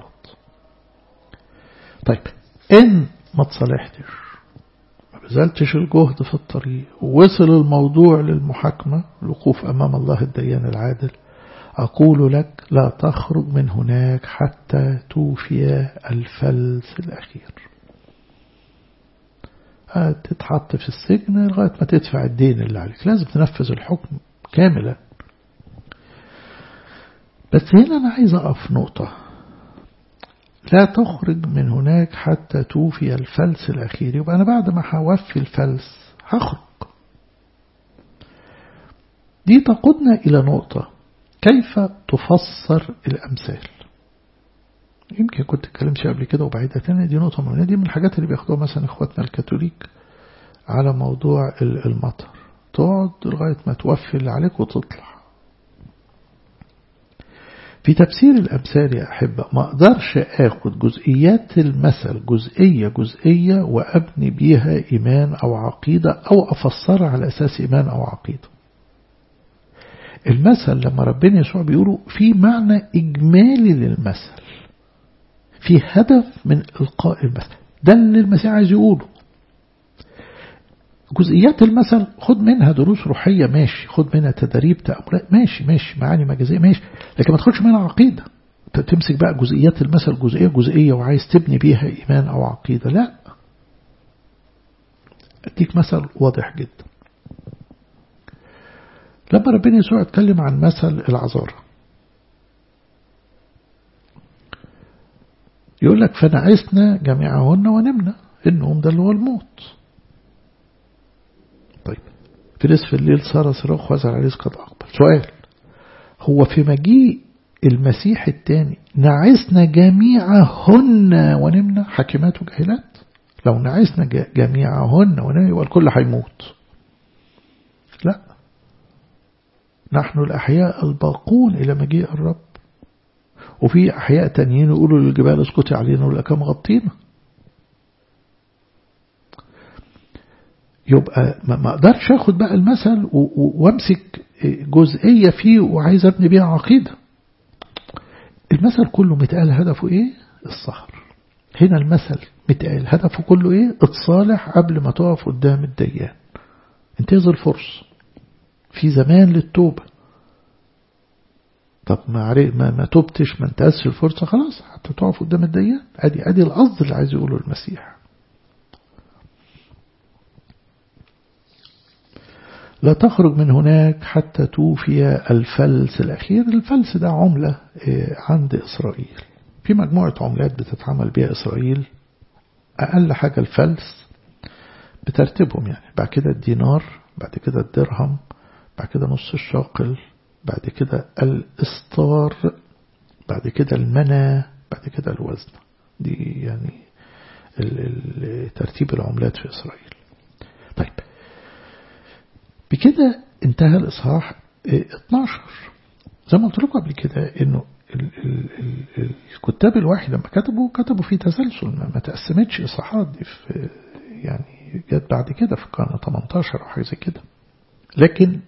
طيب إن ما تصالحتش ما بذلتش الجهد في الطريق ووصل الموضوع للمحاكمة الوقوف أمام الله الديان العادل أقول لك لا تخرج من هناك حتى توفي الفلس الأخير تتحط في السجن لغاية ما تدفع الدين اللي عليك لازم تنفذ الحكم كاملا بس هنا أنا عايز أقف نقطة لا تخرج من هناك حتى توفي الفلس الأخير يبقى أنا بعد ما هوفي الفلس هخرج دي تقودنا إلى نقطة كيف تفسر الأمثال يمكن كنت اتكلمت قبل كده وبعيدة تاني دي نقطة مهمة دي من الحاجات اللي بياخدوها مثلا اخواتنا الكاثوليك على موضوع المطر تقعد لغاية ما توفي اللي عليك وتطلع في تفسير الأمثال يا أحبة ما أقدرش أخد جزئيات المثل جزئية جزئية وأبني بيها إيمان أو عقيدة أو أفسرها على أساس إيمان أو عقيدة المثل لما ربنا يسوع بيقولوا في معنى إجمالي للمثل في هدف من إلقاء المثل ده اللي المسيح عايز يقوله جزئيات المثل خد منها دروس روحية ماشي خد منها تدريب تأملات ماشي ماشي معاني مجازية ماشي لكن ما تاخدش منها عقيدة تمسك بقى جزئيات المثل جزئية جزئية وعايز تبني بيها إيمان أو عقيدة لا أديك مثل واضح جدا لما ربنا يسوع اتكلم عن مثل العذارى يقول لك فنعسنا جميعهن ونمنا النوم ده اللي هو الموت طيب في نصف الليل صار صراخ وزع العريس قد أقبل سؤال هو في مجيء المسيح الثاني نعسنا جميعهن ونمنا حكمات وجاهلات لو نعسنا جميعهن ونمنا يبقى الكل هيموت لا نحن الأحياء الباقون إلى مجيء الرب وفي أحياء تانيين يقولوا للجبال اسكتي علينا والأكام غطينا يبقى ما اقدرش اخد بقى المثل وامسك جزئية فيه وعايز ابني بيها عقيدة المثل كله متقال هدفه ايه السهر هنا المثل متقال هدفه كله ايه اتصالح قبل ما تقف قدام الديان انتهز الفرصة في زمان للتوبة طب ما ما, ما توبتش ما انتهزش الفرصة خلاص حتى تقف قدام الديان ادي ادي القصد اللي عايز يقوله المسيح لا تخرج من هناك حتى توفي الفلس الأخير الفلس ده عملة عند إسرائيل في مجموعة عملات بتتعامل بها إسرائيل أقل حاجة الفلس بترتيبهم يعني بعد كده الدينار بعد كده الدرهم بعد كده نص الشاقل بعد كده الإسطار بعد كده المنى بعد كده الوزن دي يعني ترتيب العملات في إسرائيل طيب بكده انتهى الإصحاح 12 زي ما قلت لكم قبل كده انه الكتاب الواحد لما كتبوا كتبوا في تسلسل ما تقسمتش إصحاحات دي في يعني جت بعد كده في القرن 18 أو حاجة زي كده لكن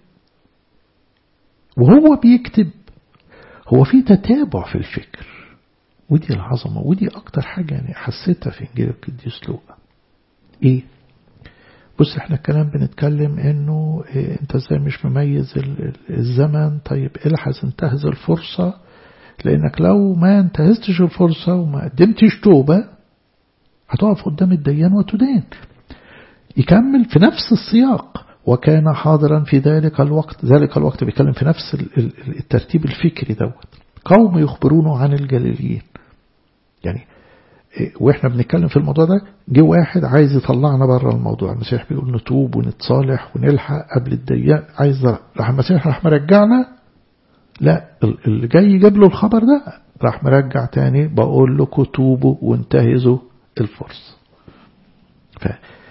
وهو بيكتب هو في تتابع في الفكر ودي العظمة ودي أكتر حاجة يعني حسيتها في إنجيل القديس لوقا إيه؟ بص احنا الكلام بنتكلم انه إيه انت ازاي مش مميز الزمن طيب الحظ انتهز الفرصة لانك لو ما انتهزتش الفرصة وما قدمتش توبة هتقف قدام الديان وتدين يكمل في نفس السياق وكان حاضرا في ذلك الوقت ذلك الوقت بيتكلم في نفس الترتيب الفكري دوت قوم يخبرونه عن الجليليين يعني واحنا بنتكلم في الموضوع ده جه واحد عايز يطلعنا بره الموضوع المسيح بيقول نتوب ونتصالح ونلحق قبل الديان عايز راح المسيح راح مرجعنا لا اللي جاي يجيب له الخبر ده راح مرجع تاني بقول لكم توبوا وانتهزوا الفرصة ف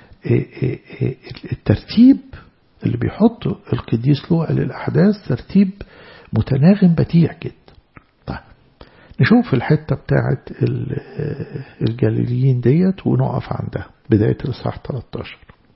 الترتيب اللي بيحطه القديس لوقا للأحداث ترتيب متناغم بديع جدا طيب نشوف الحتة بتاعت الجليليين ديت ونقف عندها بداية الإصحاح 13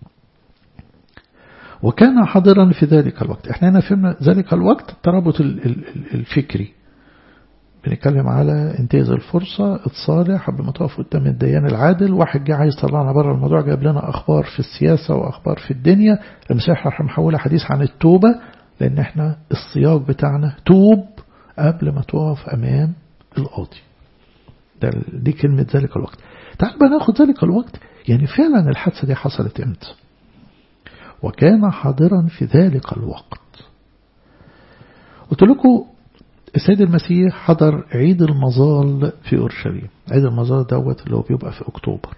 وكان حاضرا في ذلك الوقت احنا هنا فهمنا ذلك الوقت الترابط الفكري بنتكلم على انتهاز الفرصة اتصالح قبل ما تقف قدام الديان العادل واحد جه عايز يطلعنا بره الموضوع جاب لنا أخبار في السياسة وأخبار في الدنيا المسيح راح محولها حديث عن التوبة لأن احنا السياق بتاعنا توب قبل ما تقف أمام القاضي ده دي كلمة ذلك الوقت تعال بقى ناخد ذلك الوقت يعني فعلا الحادثة دي حصلت امتى وكان حاضرا في ذلك الوقت قلت لكم السيد المسيح حضر عيد المظال في أورشليم عيد المظال دوت اللي هو بيبقى في أكتوبر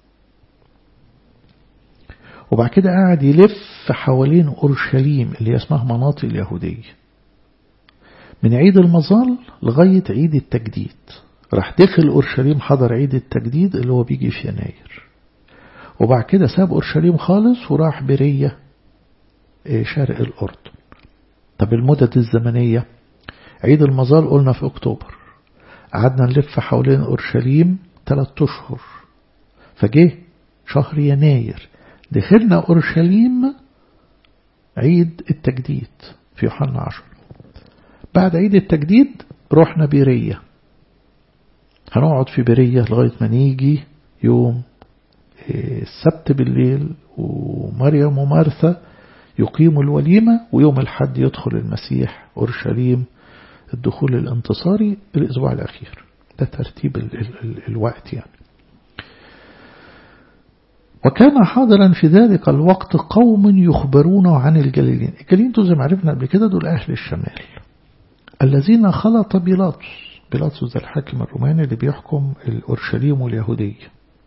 وبعد كده قاعد يلف حوالين أورشليم اللي اسمها مناطق اليهودية من عيد المظال لغاية عيد التجديد راح دخل أورشليم حضر عيد التجديد اللي هو بيجي في يناير وبعد كده ساب أورشليم خالص وراح برية شرق الأردن طب المدد الزمنية عيد المظال قلنا في أكتوبر قعدنا نلف حوالين أورشليم ثلاثة أشهر فجه شهر يناير دخلنا أورشليم عيد التجديد في يوحنا عشر بعد عيد التجديد رحنا بيرية هنقعد في بيرية لغاية ما نيجي يوم السبت بالليل ومريم ومارثا يقيموا الوليمة ويوم الحد يدخل المسيح أورشليم الدخول الانتصاري الأسبوع الأخير ده ترتيب ال ال ال الوقت يعني وكان حاضرا في ذلك الوقت قوم يخبرون عن الجليلين الجليلين زي ما عرفنا قبل كده دول أهل الشمال الذين خلط بيلاطس بيلاطس ده الحاكم الروماني اللي بيحكم الأورشليم واليهودية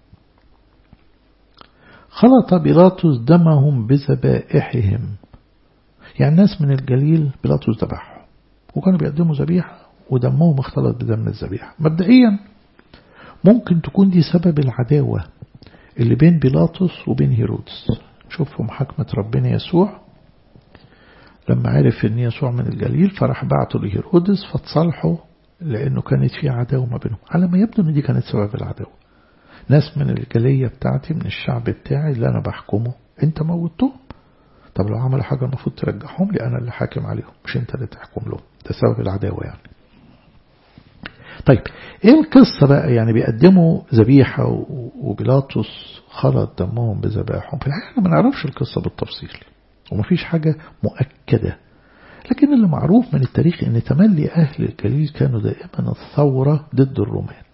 خلط بيلاطس دمهم بذبائحهم يعني ناس من الجليل بيلاطس ذبحهم وكانوا بيقدموا ذبيحة ودمهم اختلط بدم الذبيحة مبدئيا ممكن تكون دي سبب العداوة اللي بين بيلاطس وبين هيرودس شوف في محاكمة ربنا يسوع لما عرف ان يسوع من الجليل فراح بعته لهيرودس فتصالحوا لانه كانت في عداوة ما بينهم على ما يبدو ان دي كانت سبب العداوة ناس من الجلية بتاعتي من الشعب بتاعي اللي انا بحكمه انت موتهم طب لو عملوا حاجة المفروض ترجعهم لي انا اللي حاكم عليهم مش انت اللي تحكم لهم ده سبب العداوة يعني طيب ايه القصة بقى يعني بيقدموا ذبيحة وبيلاطس خلط دمهم بذبائحهم في الحقيقة ما نعرفش القصة بالتفصيل ومفيش حاجة مؤكدة لكن اللي معروف من التاريخ ان تملي اهل الجليل كانوا دائما الثورة ضد الرومان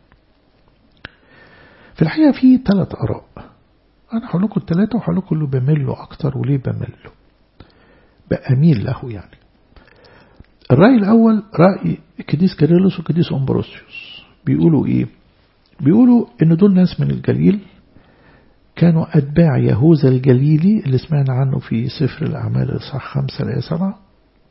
في الحقيقة في ثلاث اراء انا هقول لكم الثلاثة وهقول لكم اللي بمله اكتر وليه بمله بأميل له يعني الرأي الأول رأي كديس كاريلوس وكديس أمبروسيوس بيقولوا إيه بيقولوا إن دول ناس من الجليل كانوا أتباع يهوذا الجليلي اللي سمعنا عنه في سفر الأعمال الإصحاح خمسة لآية سبعة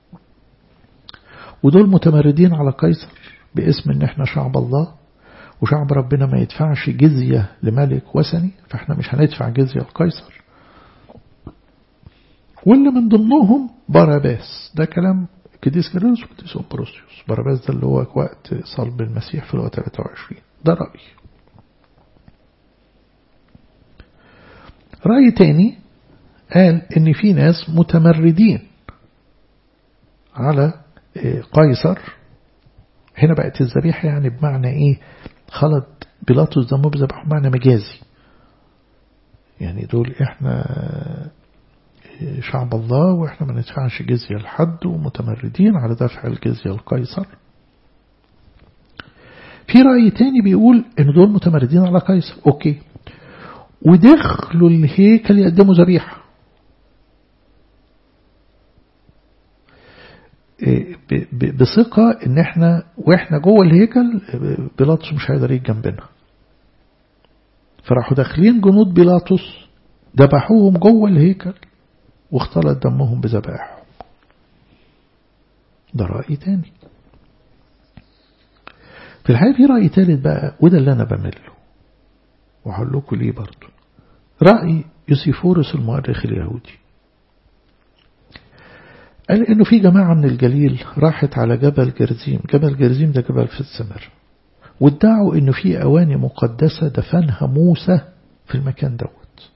ودول متمردين على قيصر باسم إن إحنا شعب الله وشعب ربنا ما يدفعش جزية لملك وثني فإحنا مش هندفع جزية لقيصر واللي من ضمنهم باراباس ده كلام كديس كيرلس وكديس أمبروسيوس باراباس ده اللي هو وقت صلب المسيح في الوقت 23 ده رأي رأي تاني قال ان في ناس متمردين على قيصر هنا بقت الذبيحة يعني بمعنى ايه خلط بيلاطس دمه بذبح بمعنى مجازي يعني دول احنا شعب الله واحنا ما ندفعش جزية لحد ومتمردين على دفع الجزية لقيصر في رأي تاني بيقول ان دول متمردين على قيصر اوكي ودخلوا الهيكل يقدموا ذبيحة بثقة ان احنا واحنا جوه الهيكل بيلاطس مش هيقدر يجي جنبنا فراحوا داخلين جنود بيلاطس ذبحوهم جوه الهيكل واختلط دمهم بذبائحهم ده رأي تاني في الحقيقة في رأي تالت بقى وده اللي أنا بمله وهقول لكم ليه برضه رأي يوسيفورس المؤرخ اليهودي قال إنه في جماعة من الجليل راحت على جبل جرزيم جبل جرزيم ده جبل في السمر وادعوا إنه في أواني مقدسة دفنها موسى في المكان دوت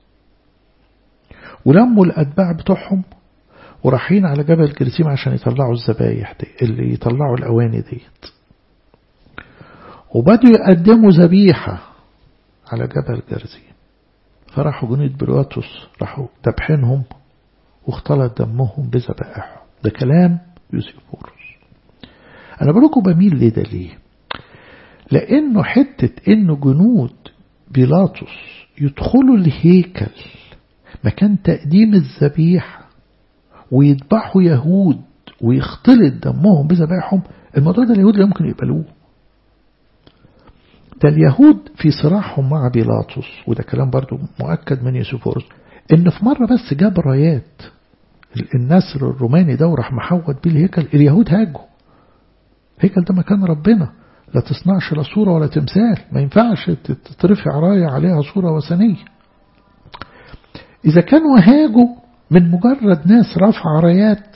ولموا الأتباع بتوعهم ورايحين على جبل جرزيم عشان يطلعوا الذبايح دي اللي يطلعوا الأواني ديت وبدوا يقدموا ذبيحة على جبل جرزيم فراحوا جنود بلواتوس راحوا دبحينهم واختلط دمهم بذبائحهم ده كلام يوسيفورس أنا بقولكم بميل لده ليه لأنه حتة إنه جنود بيلاطس يدخلوا الهيكل مكان تقديم الذبيحة ويذبحوا يهود ويختلط دمهم بذبائحهم الموضوع ده اليهود لا يمكن يقبلوه ده اليهود في صراعهم مع بيلاطس وده كلام برضو مؤكد من يوسفورس ان في مرة بس جاب رايات النسر الروماني ده وراح محوط بيه الهيكل اليهود هاجوا الهيكل ده مكان ربنا لا تصنعش لا صورة ولا تمثال ما ينفعش تترفع راية عليها صورة وثنية إذا كانوا هاجوا من مجرد ناس رفع رايات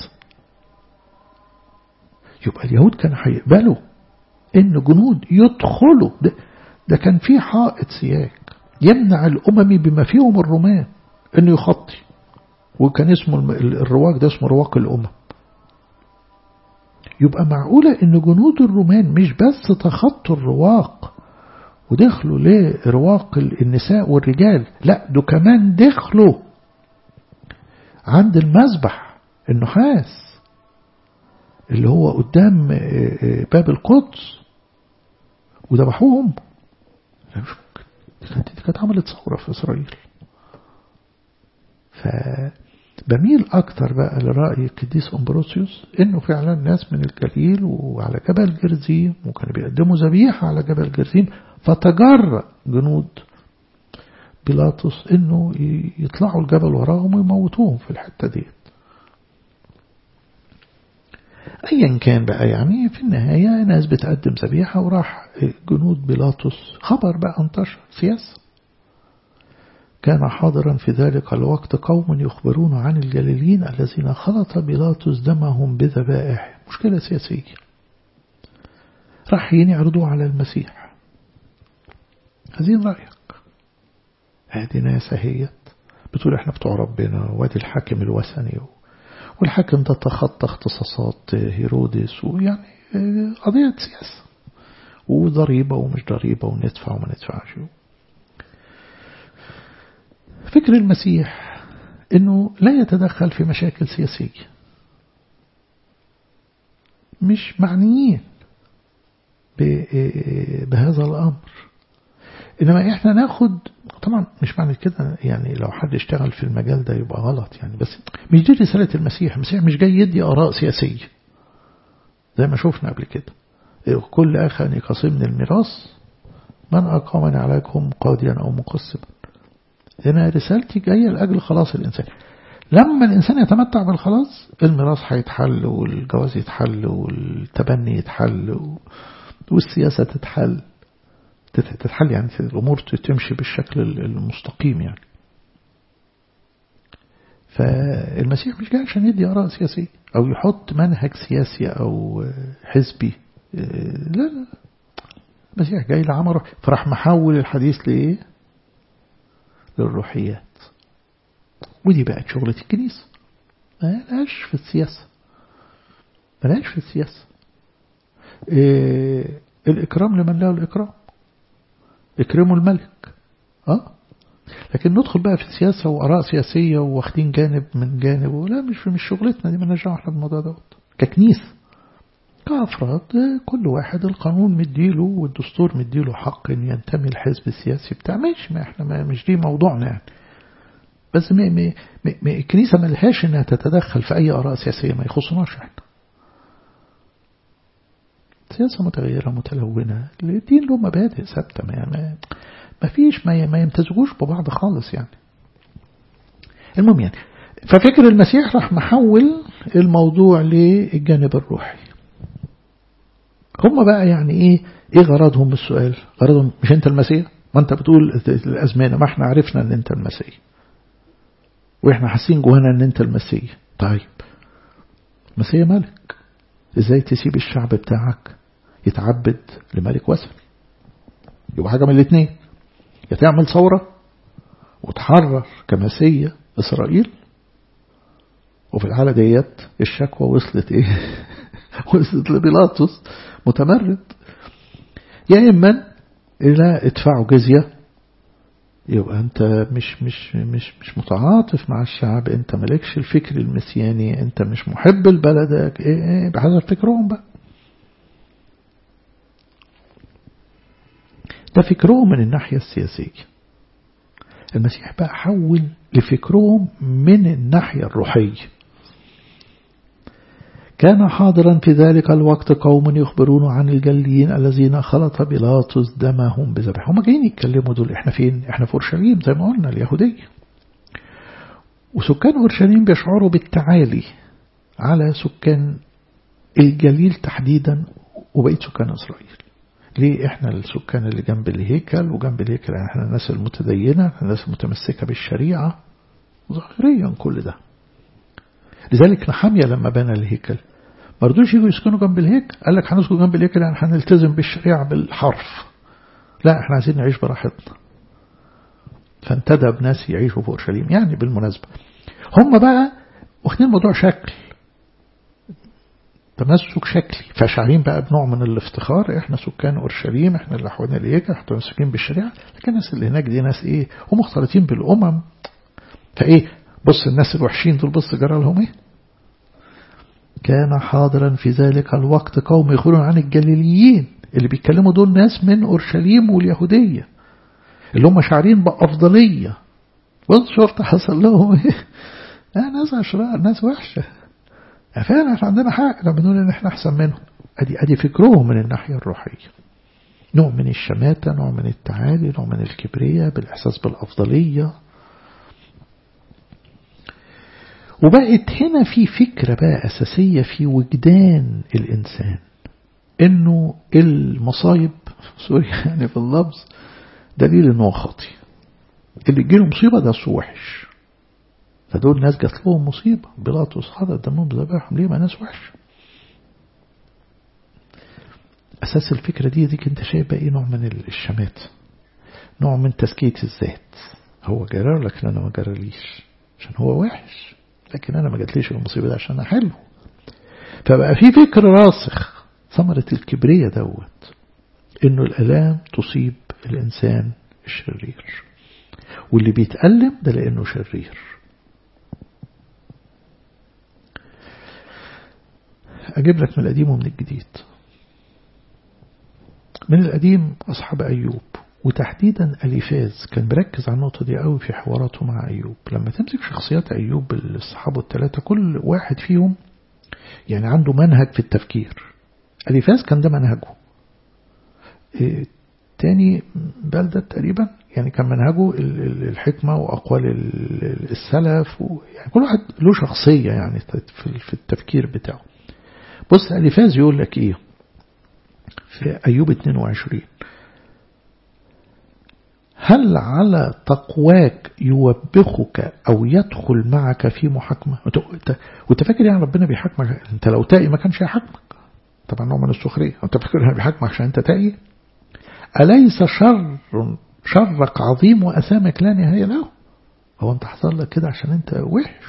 يبقى اليهود كانوا هيقبلوا إن جنود يدخلوا ده, ده كان في حائط سياج يمنع الأمم بما فيهم الرومان إنه يخطي وكان اسمه الرواق ده اسمه رواق الأمم يبقى معقولة إن جنود الرومان مش بس تخطوا الرواق ودخلوا لرواق النساء والرجال لا ده كمان دخلوا عند المذبح النحاس اللي هو قدام باب القدس وذبحوهم دي كانت عملت ثورة في إسرائيل فبميل أكتر بقى لرأي القديس أمبروسيوس إنه فعلا ناس من الجليل وعلى جبل جرزيم وكانوا بيقدموا ذبيحة على جبل جرزيم فتجرأ جنود بيلاطس إنه يطلعوا الجبل وراهم ويموتوهم في الحتة ديت أيا كان بقى يعني في النهاية ناس بتقدم ذبيحة وراح جنود بيلاطس خبر بقى انتشر سياسة كان حاضرا في ذلك الوقت قوم يخبرون عن الجليلين الذين خلط بيلاطس دمهم بذبائح مشكلة سياسية راح يعرضوا على المسيح هذه رأيك هذه ناس هي بتقول احنا بتوع ربنا وادي الحاكم الوثني والحاكم ده تخطى اختصاصات هيرودس ويعني قضية سياسة وضريبة ومش ضريبة وندفع وما ندفعش فكر المسيح انه لا يتدخل في مشاكل سياسية مش معنيين بهذا الأمر إنما إحنا ناخد طبعا مش معنى كده يعني لو حد اشتغل في المجال ده يبقى غلط يعني بس مش دي رسالة المسيح المسيح مش جاي يدي آراء سياسية زي ما شفنا قبل كده كل أخ أن يقاسمني الميراث من أقامني عليكم قاضيا أو مقسما هنا رسالتي جاية لأجل خلاص الإنسان لما الإنسان يتمتع بالخلاص الميراث هيتحل والجواز يتحل والتبني يتحل والسياسة تتحل تتحل يعني الأمور تمشي بالشكل المستقيم يعني فالمسيح مش جاي عشان يدي آراء سياسية أو يحط منهج سياسي أو حزبي لا لا المسيح جاي لعمره فراح محول الحديث لإيه للروحيات ودي بقت شغلة الكنيسة ما لهاش في السياسة ما لهاش في السياسة إيه الإكرام لمن له الإكرام اكرموا الملك اه لكن ندخل بقى في السياسة وآراء سياسية واخدين جانب من جانب لا مش مش شغلتنا دي مالناش دعوة احنا بالموضوع دوت ككنيسة كأفراد كل واحد القانون مديله والدستور مديله حق ان ينتمي الحزب السياسي بتاع ماشي ما احنا ما مش دي موضوعنا يعني بس ما ما ما الكنيسة ملهاش انها تتدخل في اي آراء سياسية ما يخصناش احنا سياسة متغيرة متلونة الدين له مبادئ ثابتة ما, ما فيش ما, ما يمتزجوش ببعض خالص يعني المهم يعني ففكر المسيح راح محول الموضوع للجانب الروحي هم بقى يعني ايه ايه غرضهم بالسؤال غرضهم مش انت المسيح ما انت بتقول الازمنه ما احنا عرفنا ان انت المسيح واحنا حاسين جوانا ان انت المسيح طيب المسيح ملك ازاي تسيب الشعب بتاعك يتعبد لملك وثني يبقى حاجة من الاثنين يا تعمل ثورة وتحرر كمسية إسرائيل وفي الحالة ديت الشكوى وصلت ايه وصلت لبيلاطس متمرد يا إما إلى ادفعوا جزية يبقى أنت مش مش مش مش متعاطف مع الشعب أنت مالكش الفكر المسياني أنت مش محب لبلدك إيه إيه بحسب فكرهم بقى ده فكرهم من الناحية السياسية المسيح بقى حول لفكرهم من الناحية الروحية كان حاضرا في ذلك الوقت قوم يخبرون عن الجليين الذين خلط بيلاطس دمهم بذبح هم جايين يتكلموا دول احنا فين احنا في اورشليم زي ما قلنا اليهودية وسكان اورشليم بيشعروا بالتعالي على سكان الجليل تحديدا وبقية سكان اسرائيل ليه احنا السكان اللي جنب الهيكل وجنب الهيكل احنا الناس المتدينة احنا الناس المتمسكة بالشريعة ظاهريا كل ده لذلك نحمية لما بنى الهيكل ما رضوش يجوا يسكنوا جنب الهيكل قال لك هنسكن جنب الهيكل يعني هنلتزم بالشريعة بالحرف لا احنا عايزين نعيش براحتنا فانتدب ناس يعيشوا في اورشليم يعني بالمناسبة هم بقى واخدين الموضوع شكل تمسك شكلي فشعرين بقى بنوع من الافتخار احنا سكان اورشليم احنا اللي حوالين الهيكل احنا متمسكين بالشريعه لكن الناس اللي هناك دي ناس ايه ومختلطين بالامم فايه بص الناس الوحشين دول بص جرى لهم ايه كان حاضرا في ذلك الوقت قوم يقولون عن الجليليين اللي بيتكلموا دول ناس من اورشليم واليهوديه اللي هم شعرين بافضليه بص شفت حصل لهم ايه ناس اشرار ناس وحشه فعلا احنا عندنا حق لما بنقول ان احنا احسن منهم ادي ادي فكرهم من الناحيه الروحيه نوع من الشماتة نوع من التعالي نوع من الكبرياء بالإحساس بالأفضلية وبقت هنا في فكرة بقى أساسية في وجدان الإنسان إنه المصايب سوري يعني في اللفظ دليل إنه خاطي اللي يجيله مصيبة ده وحش فدول ناس جات لهم مصيبة بيلاطس حضر دمهم بذبائحهم ليه ما ناس وحش أساس الفكرة دي ديك أنت شايف بقى إيه نوع من الشمات نوع من تزكية الذات هو جرر لكن أنا ما جرليش عشان هو وحش لكن أنا ما جاتليش المصيبة دي عشان أحله فبقى في فكر راسخ ثمرة الكبرية دوت إنه الآلام تصيب الإنسان الشرير واللي بيتألم ده لأنه شرير أجيب لك من القديم ومن الجديد من القديم أصحاب أيوب وتحديدا أليفاز كان مركز على النقطة دي قوي في حواراته مع أيوب لما تمسك شخصيات أيوب الصحابة الثلاثة كل واحد فيهم يعني عنده منهج في التفكير أليفاز كان ده منهجه إيه تاني بلدة تقريبا يعني كان منهجه الحكمة وأقوال السلف يعني كل واحد له شخصية يعني في التفكير بتاعه بص أليفاز يقول لك إيه في أيوب 22 هل على تقواك يوبخك أو يدخل معك في محاكمة وانت فاكر يعني ربنا بيحاكمك انت لو تائي ما كانش يحاكمك طبعا نوع من السخرية انت فاكر انه بيحاكمك عشان انت تائي أليس شر شرك عظيم وأسامك لا نهاية له هو انت حصل لك كده عشان انت وحش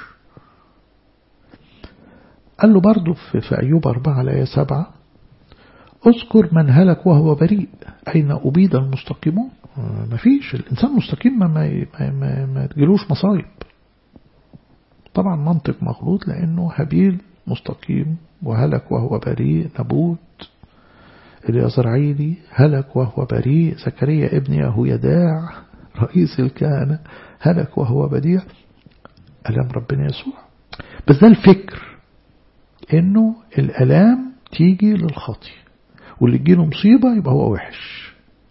قال له برضه في أيوب أربعة الآية سبعة اذكر من هلك وهو بريء أين أبيد المستقيمون ما فيش الإنسان مستقيم ما, ما, ما, ما تجيلوش مصايب طبعا منطق مغلوط لأنه هابيل مستقيم وهلك وهو بريء نبوت اليزرعيلي هلك وهو بريء زكريا ابن يهويداع رئيس الكهنة هلك وهو بديع ألام ربنا يسوع بس ده الفكر انه الألام تيجي للخاطي واللي تجيله مصيبة يبقى هو وحش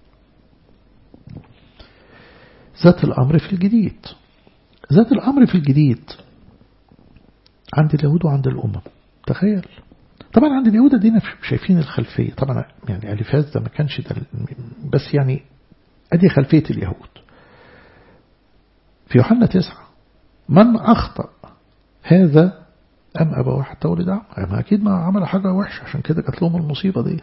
ذات الأمر في الجديد ذات الأمر في الجديد عند اليهود وعند الأمم تخيل طبعا عند اليهود دينا شايفين الخلفية طبعا يعني ألفاز ده ما كانش ده بس يعني أدي خلفية اليهود في يوحنا تسعة من أخطأ هذا أم أبا حتى ولد أعمى ما أكيد ما عمل حاجة وحشة عشان كده جات لهم المصيبة ديت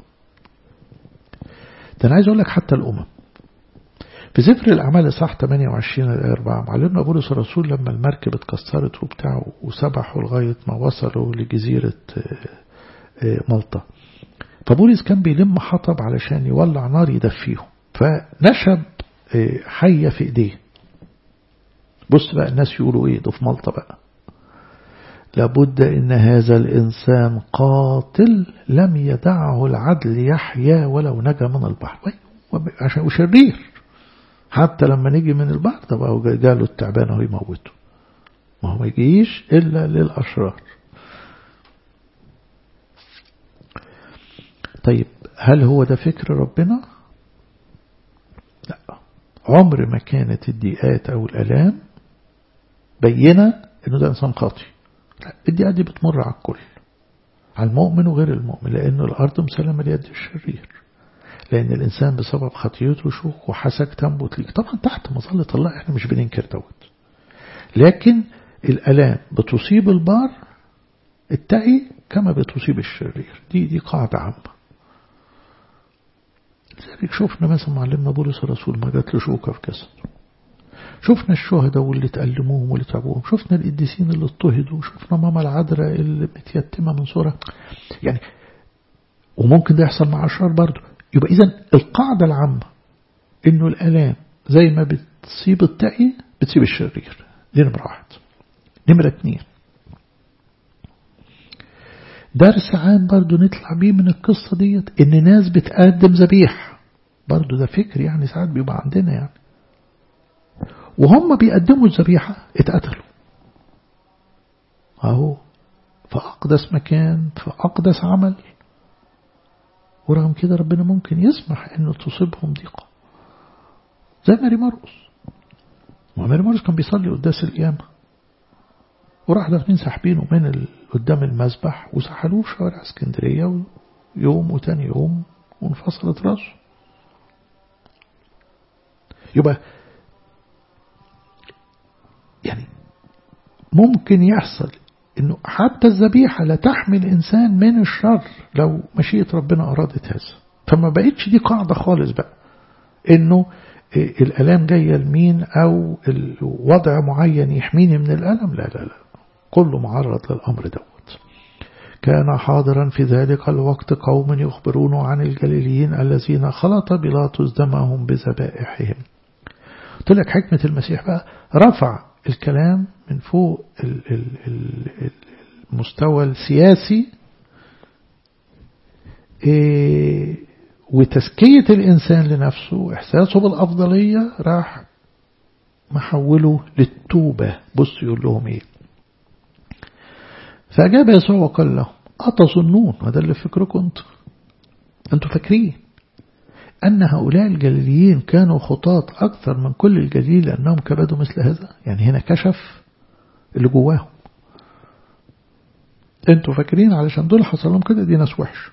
ده أنا عايز أقول لك حتى الأمم في سفر الأعمال صح 28 الآية 4 معلمنا بولس الرسول لما المركب اتكسرت وبتاع وسبحوا لغاية ما وصلوا لجزيرة مالطا فبولس كان بيلم حطب علشان يولع نار يدفيهم فنشب حية في ايديه بص بقى الناس يقولوا ايه ده في مالطا بقى لابد ان هذا الانسان قاتل لم يدعه العدل يحيا ولو نجا من البحر عشان وشرير حتى لما نيجي من البحر طب هو جاله التعبان هو يموته ما هو ما يجيش إلا للأشرار طيب هل هو ده فكر ربنا لا عمر ما كانت الضيقات أو الألام بينة إنه ده إنسان خاطئ لا الضيقات دي بتمر على الكل على المؤمن وغير المؤمن لأنه الأرض مسلمة ليد الشرير لأن الإنسان بسبب خطيته شوك وحسك تنبت ليك طبعا تحت مظلة الله احنا مش بننكر دوت لكن الألام بتصيب البار التقي كما بتصيب الشرير دي دي قاعدة عامة لذلك شفنا مثلا معلمنا بولس الرسول ما جات له شوكة في جسده شفنا الشهداء واللي تألموهم واللي تعبوهم شفنا القديسين اللي اضطهدوا شفنا ماما العذراء اللي متيتمة من صورة يعني وممكن ده يحصل مع الشر برضه يبقى إذا القاعدة العامة إنه الآلام زي ما بتصيب التقي بتصيب الشرير دي نمرة واحد نمرة اتنين درس عام برضو نطلع بيه من القصة ديت إن ناس بتقدم ذبيح برضو ده فكر يعني ساعات بيبقى عندنا يعني وهم بيقدموا الذبيحة اتقتلوا أهو في أقدس مكان في أقدس عمل ورغم كده ربنا ممكن يسمح انه تصيبهم ضيقة زي ماري مرقس وماري مرقس كان بيصلي قداس القيامة وراح داخلين ساحبينه من قدام المسبح وسحلوه في شوارع اسكندرية يوم وتاني يوم وانفصلت راسه يبقى يعني ممكن يحصل انه حتى الذبيحة لا تحمي الانسان من الشر لو مشيئة ربنا ارادت هذا فما بقتش دي قاعدة خالص بقى انه الالام جاية لمين او وضع معين يحميني من الالم لا لا لا كله معرض للامر دوت كان حاضرا في ذلك الوقت قوم يخبرون عن الجليليين الذين خلط بيلاطس دمهم بذبائحهم قلت لك حكمة المسيح بقى رفع الكلام من فوق المستوى السياسي وتزكية الإنسان لنفسه إحساسه بالأفضلية راح محوله للتوبة بص يقول لهم إيه فأجاب يسوع وقال لهم أتظنون هذا اللي فكركم أنتم أنتم فاكرين أن هؤلاء الجليليين كانوا خطاط أكثر من كل الجليل لأنهم كبدوا مثل هذا يعني هنا كشف اللي جواهم أنتوا فاكرين علشان دول حصل لهم كده دي ناس وحش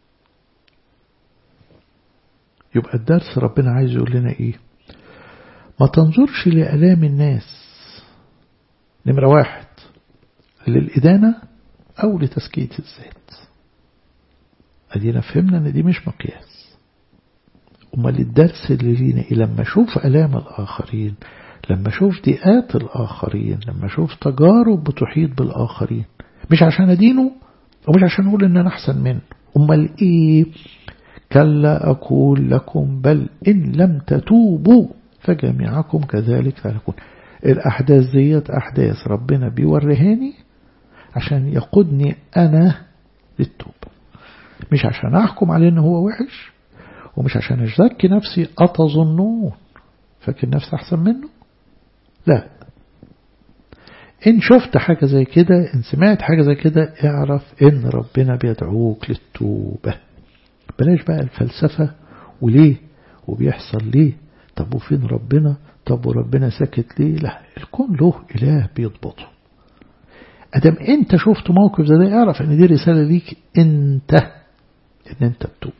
يبقى الدرس ربنا عايز يقول لنا إيه ما تنظرش لألام الناس نمرة واحد للإدانة أو لتزكية الذات أدينا فهمنا أن دي مش مقياس أمال الدرس اللي لينا إيه لما أشوف ألام الآخرين لما أشوف ضيقات الآخرين لما أشوف تجارب بتحيط بالآخرين مش عشان أدينه ومش عشان أقول إن أنا أحسن منه أمال إيه كلا أقول لكم بل إن لم تتوبوا فجميعكم كذلك تكون الأحداث ديت أحداث ربنا بيوريهاني عشان يقودني أنا للتوب مش عشان أحكم عليه إن هو وحش ومش عشان أزكي نفسي أتظنون فاكر نفسي أحسن منه لا إن شفت حاجة زي كده إن سمعت حاجة زي كده اعرف إن ربنا بيدعوك للتوبة بلاش بقى الفلسفة وليه وبيحصل ليه طب وفين ربنا طب وربنا ساكت ليه لا الكون له إله بيضبطه أدام أنت شفت موقف زي ده اعرف أن دي رسالة ليك أنت أن أنت تتوب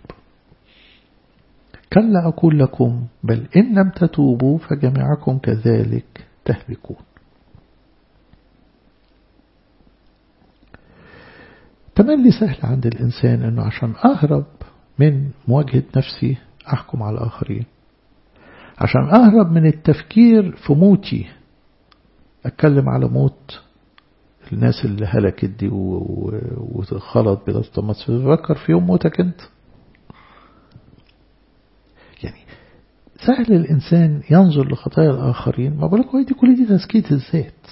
كلا أقول لكم بل إن لم تتوبوا فجميعكم كذلك تهلكون تملي سهل عند الإنسان أنه عشان أهرب من مواجهة نفسي أحكم على الآخرين عشان أهرب من التفكير في موتي أتكلم على موت الناس اللي هلكت دي وخلط بلا طب تفكر في يوم موتك أنت يعني سهل الإنسان ينظر لخطايا الآخرين ما بقولك دي كل دي تزكية الذات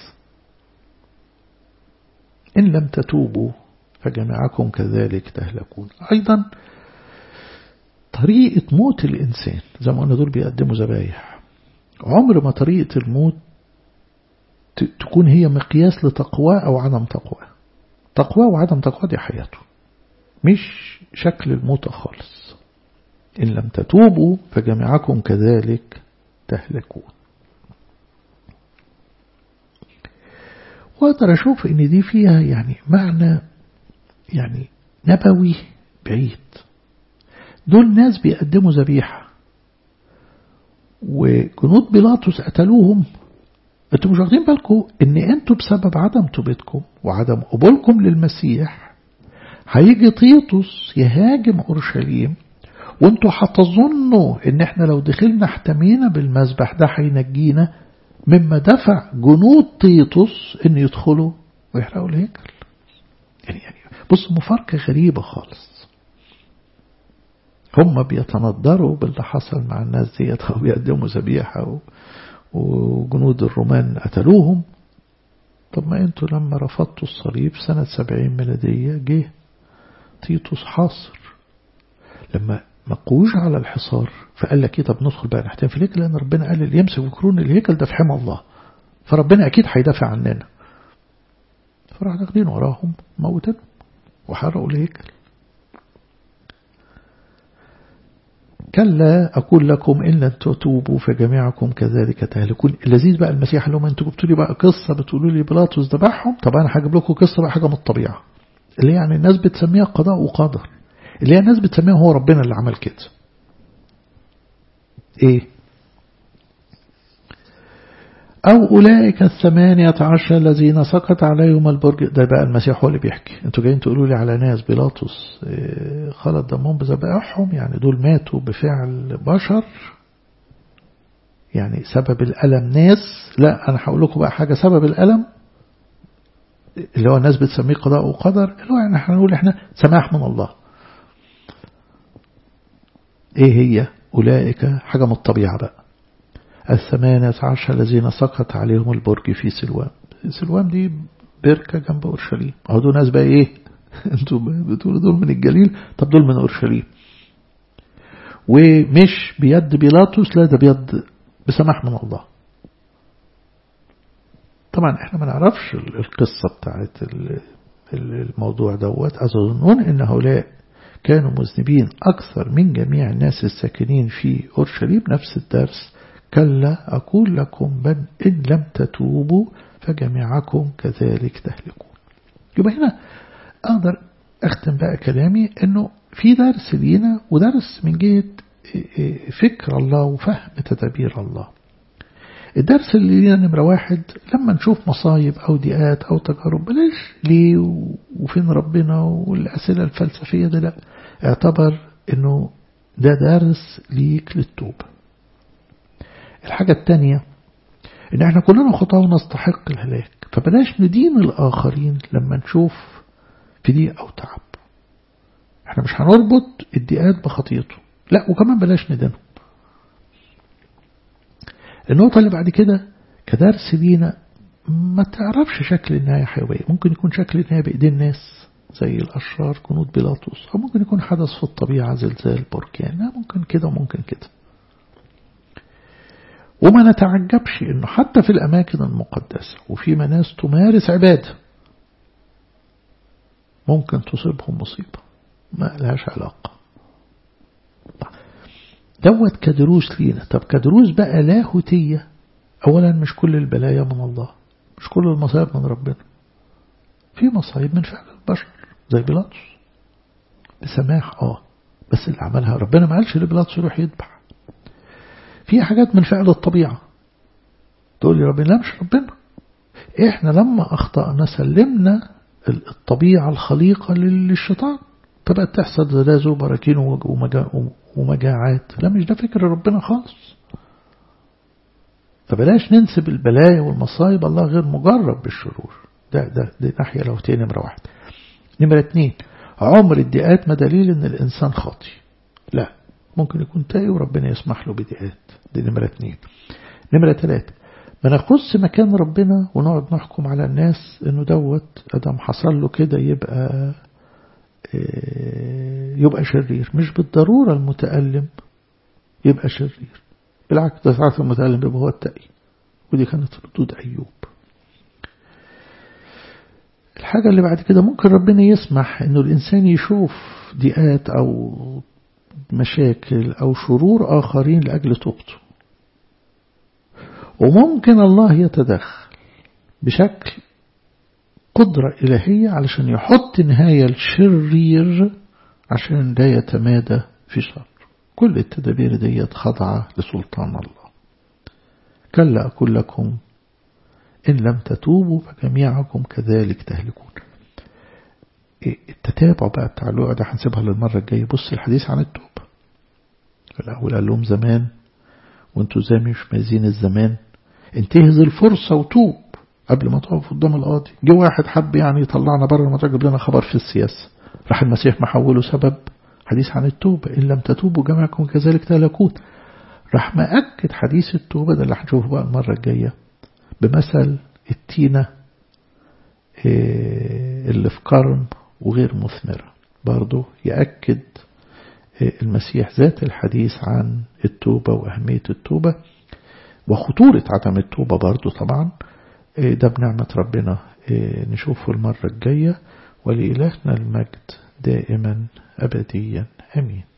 إن لم تتوبوا فجميعكم كذلك تهلكون أيضا طريقة موت الإنسان زي ما قلنا دول بيقدموا ذبايح عمر ما طريقة الموت تكون هي مقياس لتقوى أو عدم تقوى تقوى وعدم تقوى دي حياته مش شكل الموت خالص إن لم تتوبوا فجميعكم كذلك تهلكون وأقدر أشوف إن دي فيها يعني معنى يعني نبوي بعيد دول ناس بيقدموا ذبيحة وجنود بيلاطس قتلوهم انتوا مش واخدين بالكم ان انتوا بسبب عدم توبتكم وعدم قبولكم للمسيح هيجي تيطس يهاجم اورشليم وانتوا هتظنوا ان احنا لو دخلنا احتمينا بالمذبح ده هينجينا مما دفع جنود تيطس ان يدخلوا ويحرقوا الهيكل يعني يعني بص مفارقة غريبة خالص هم بيتندروا باللي حصل مع الناس ديت أو بيقدموا ذبيحة وجنود الرومان قتلوهم طب ما انتوا لما رفضتوا الصليب سنة سبعين ميلادية جه تيتوس حاصر لما ما قوش على الحصار فقال لك ايه طب ندخل بقى نحتم في الهيكل لان ربنا قال اللي يمسك بكرون الهيكل ده في حمى الله فربنا اكيد هيدافع عننا فراح داخلين وراهم موتهم وحرقوا الهيكل كلا أقول لكم إن لن تتوبوا فجميعكم كذلك تهلكون اللذيذ بقى المسيح لهم أنتوا جبتوا لي بقى قصة بتقولوا لي بيلاطس ذبحهم طب أنا هجيب لكم قصة بقى حاجة من الطبيعة اللي يعني الناس بتسميها قضاء وقدر اللي هي الناس بتسميها هو ربنا اللي عمل كده إيه أو أولئك الثمانية عشر الذين سقط عليهم البرج ده بقى المسيح هو اللي بيحكي انتوا جايين تقولوا لي على ناس بيلاطس خلط دمهم بذبائحهم يعني دول ماتوا بفعل بشر يعني سبب الألم ناس لا أنا هقول لكم بقى حاجة سبب الألم اللي هو الناس بتسميه قضاء وقدر اللي هو يعني احنا نقول احنا سماح من الله ايه هي أولئك حاجة من الطبيعة بقى الثمانية عشر الذين سقط عليهم البرج في سلوان سلوان دي بركة جنب أورشليم أهو دول ناس بقى إيه أنتوا بتقولوا دول من الجليل طب دول من أورشليم ومش بيد بيلاطس لا ده بيد بسماح من الله طبعا احنا ما نعرفش القصة بتاعت الموضوع دوت أظنون إن هؤلاء كانوا مذنبين أكثر من جميع الناس الساكنين في أورشليم نفس الدرس كلا أقول لكم بل إن لم تتوبوا فجميعكم كذلك تهلكون يبقى هنا أقدر أختم بقى كلامي أنه في درس لينا ودرس من جهة فكر الله وفهم تدابير الله الدرس اللي لينا نمرة واحد لما نشوف مصايب أو ضيقات أو تجارب بلاش ليه وفين ربنا والأسئلة الفلسفية دي لا اعتبر أنه ده درس ليك للتوبة الحاجة الثانية ان احنا كلنا خطاة ونستحق الهلاك فبلاش ندين الآخرين لما نشوف في ضيق أو تعب احنا مش هنربط الضيقات بخطيته لا وكمان بلاش ندينهم النقطة اللي بعد كده كدرس لينا ما تعرفش شكل النهاية حيوية ممكن يكون شكل النهاية بإيدين ناس زي الأشرار كنود بيلاطس أو ممكن يكون حدث في الطبيعة زلزال بركان ممكن كده وممكن كده وما نتعجبش انه حتى في الاماكن المقدسة وفي ناس تمارس عبادة ممكن تصيبهم مصيبة ما لهاش علاقة دوت كدروس لينا طب كدروس بقى لاهوتية اولا مش كل البلايا من الله مش كل المصايب من ربنا في مصايب من فعل البشر زي بيلاطس بسماح اه بس اللي عملها ربنا ما قالش لبيلاطس يروح يذبح في حاجات من فعل الطبيعة تقول لي ربنا لا مش ربنا احنا لما اخطأنا سلمنا الطبيعة الخليقة للشيطان فبقت تحصل زلازل وبراكين ومجاعات لا مش ده فكر ربنا خالص فبلاش ننسب البلايا والمصايب الله غير مجرب بالشرور ده ده دي ناحية لو نمرة واحد نمرة اتنين عمر الدقات ما دليل ان الانسان خاطي لا ممكن يكون تاقي وربنا يسمح له بدقات دي نمرة اتنين نمرة تلاتة ما ناخدش مكان ربنا ونقعد نحكم على الناس انه دوت ادم حصل له كده يبقى يبقى شرير مش بالضرورة المتألم يبقى شرير بالعكس ده ساعات المتألم يبقى هو التقي ودي كانت ردود أيوب الحاجة اللي بعد كده ممكن ربنا يسمح انه الإنسان يشوف ضيقات أو مشاكل أو شرور آخرين لأجل توبته وممكن الله يتدخل بشكل قدرة إلهية علشان يحط نهاية الشرير عشان لا يتمادى في شر كل التدابير دي خاضعة لسلطان الله كلا أقول لكم إن لم تتوبوا فجميعكم كذلك تهلكون التتابع بقى بتاع اللغة ده هنسيبها للمرة الجاية بص الحديث عن التوبة الأول قال لهم زمان وانتوا زي مش مازين الزمان انتهز الفرصة وتوب قبل ما تقف قدام القاضي جه واحد حب يعني يطلعنا بره ما تجيب لنا خبر في السياسة راح المسيح محوله سبب حديث عن التوبة إن لم تتوبوا جميعكم كذلك تهلكون راح مأكد حديث التوبة ده اللي هنشوفه بقى المرة الجاية بمثل التينة اللي في قرن وغير مثمرة برضه يأكد المسيح ذات الحديث عن التوبة وأهمية التوبة وخطورة عدم التوبة برضه طبعا ده بنعمة ربنا نشوفه المرة الجاية ولإلهنا المجد دائما أبديا أمين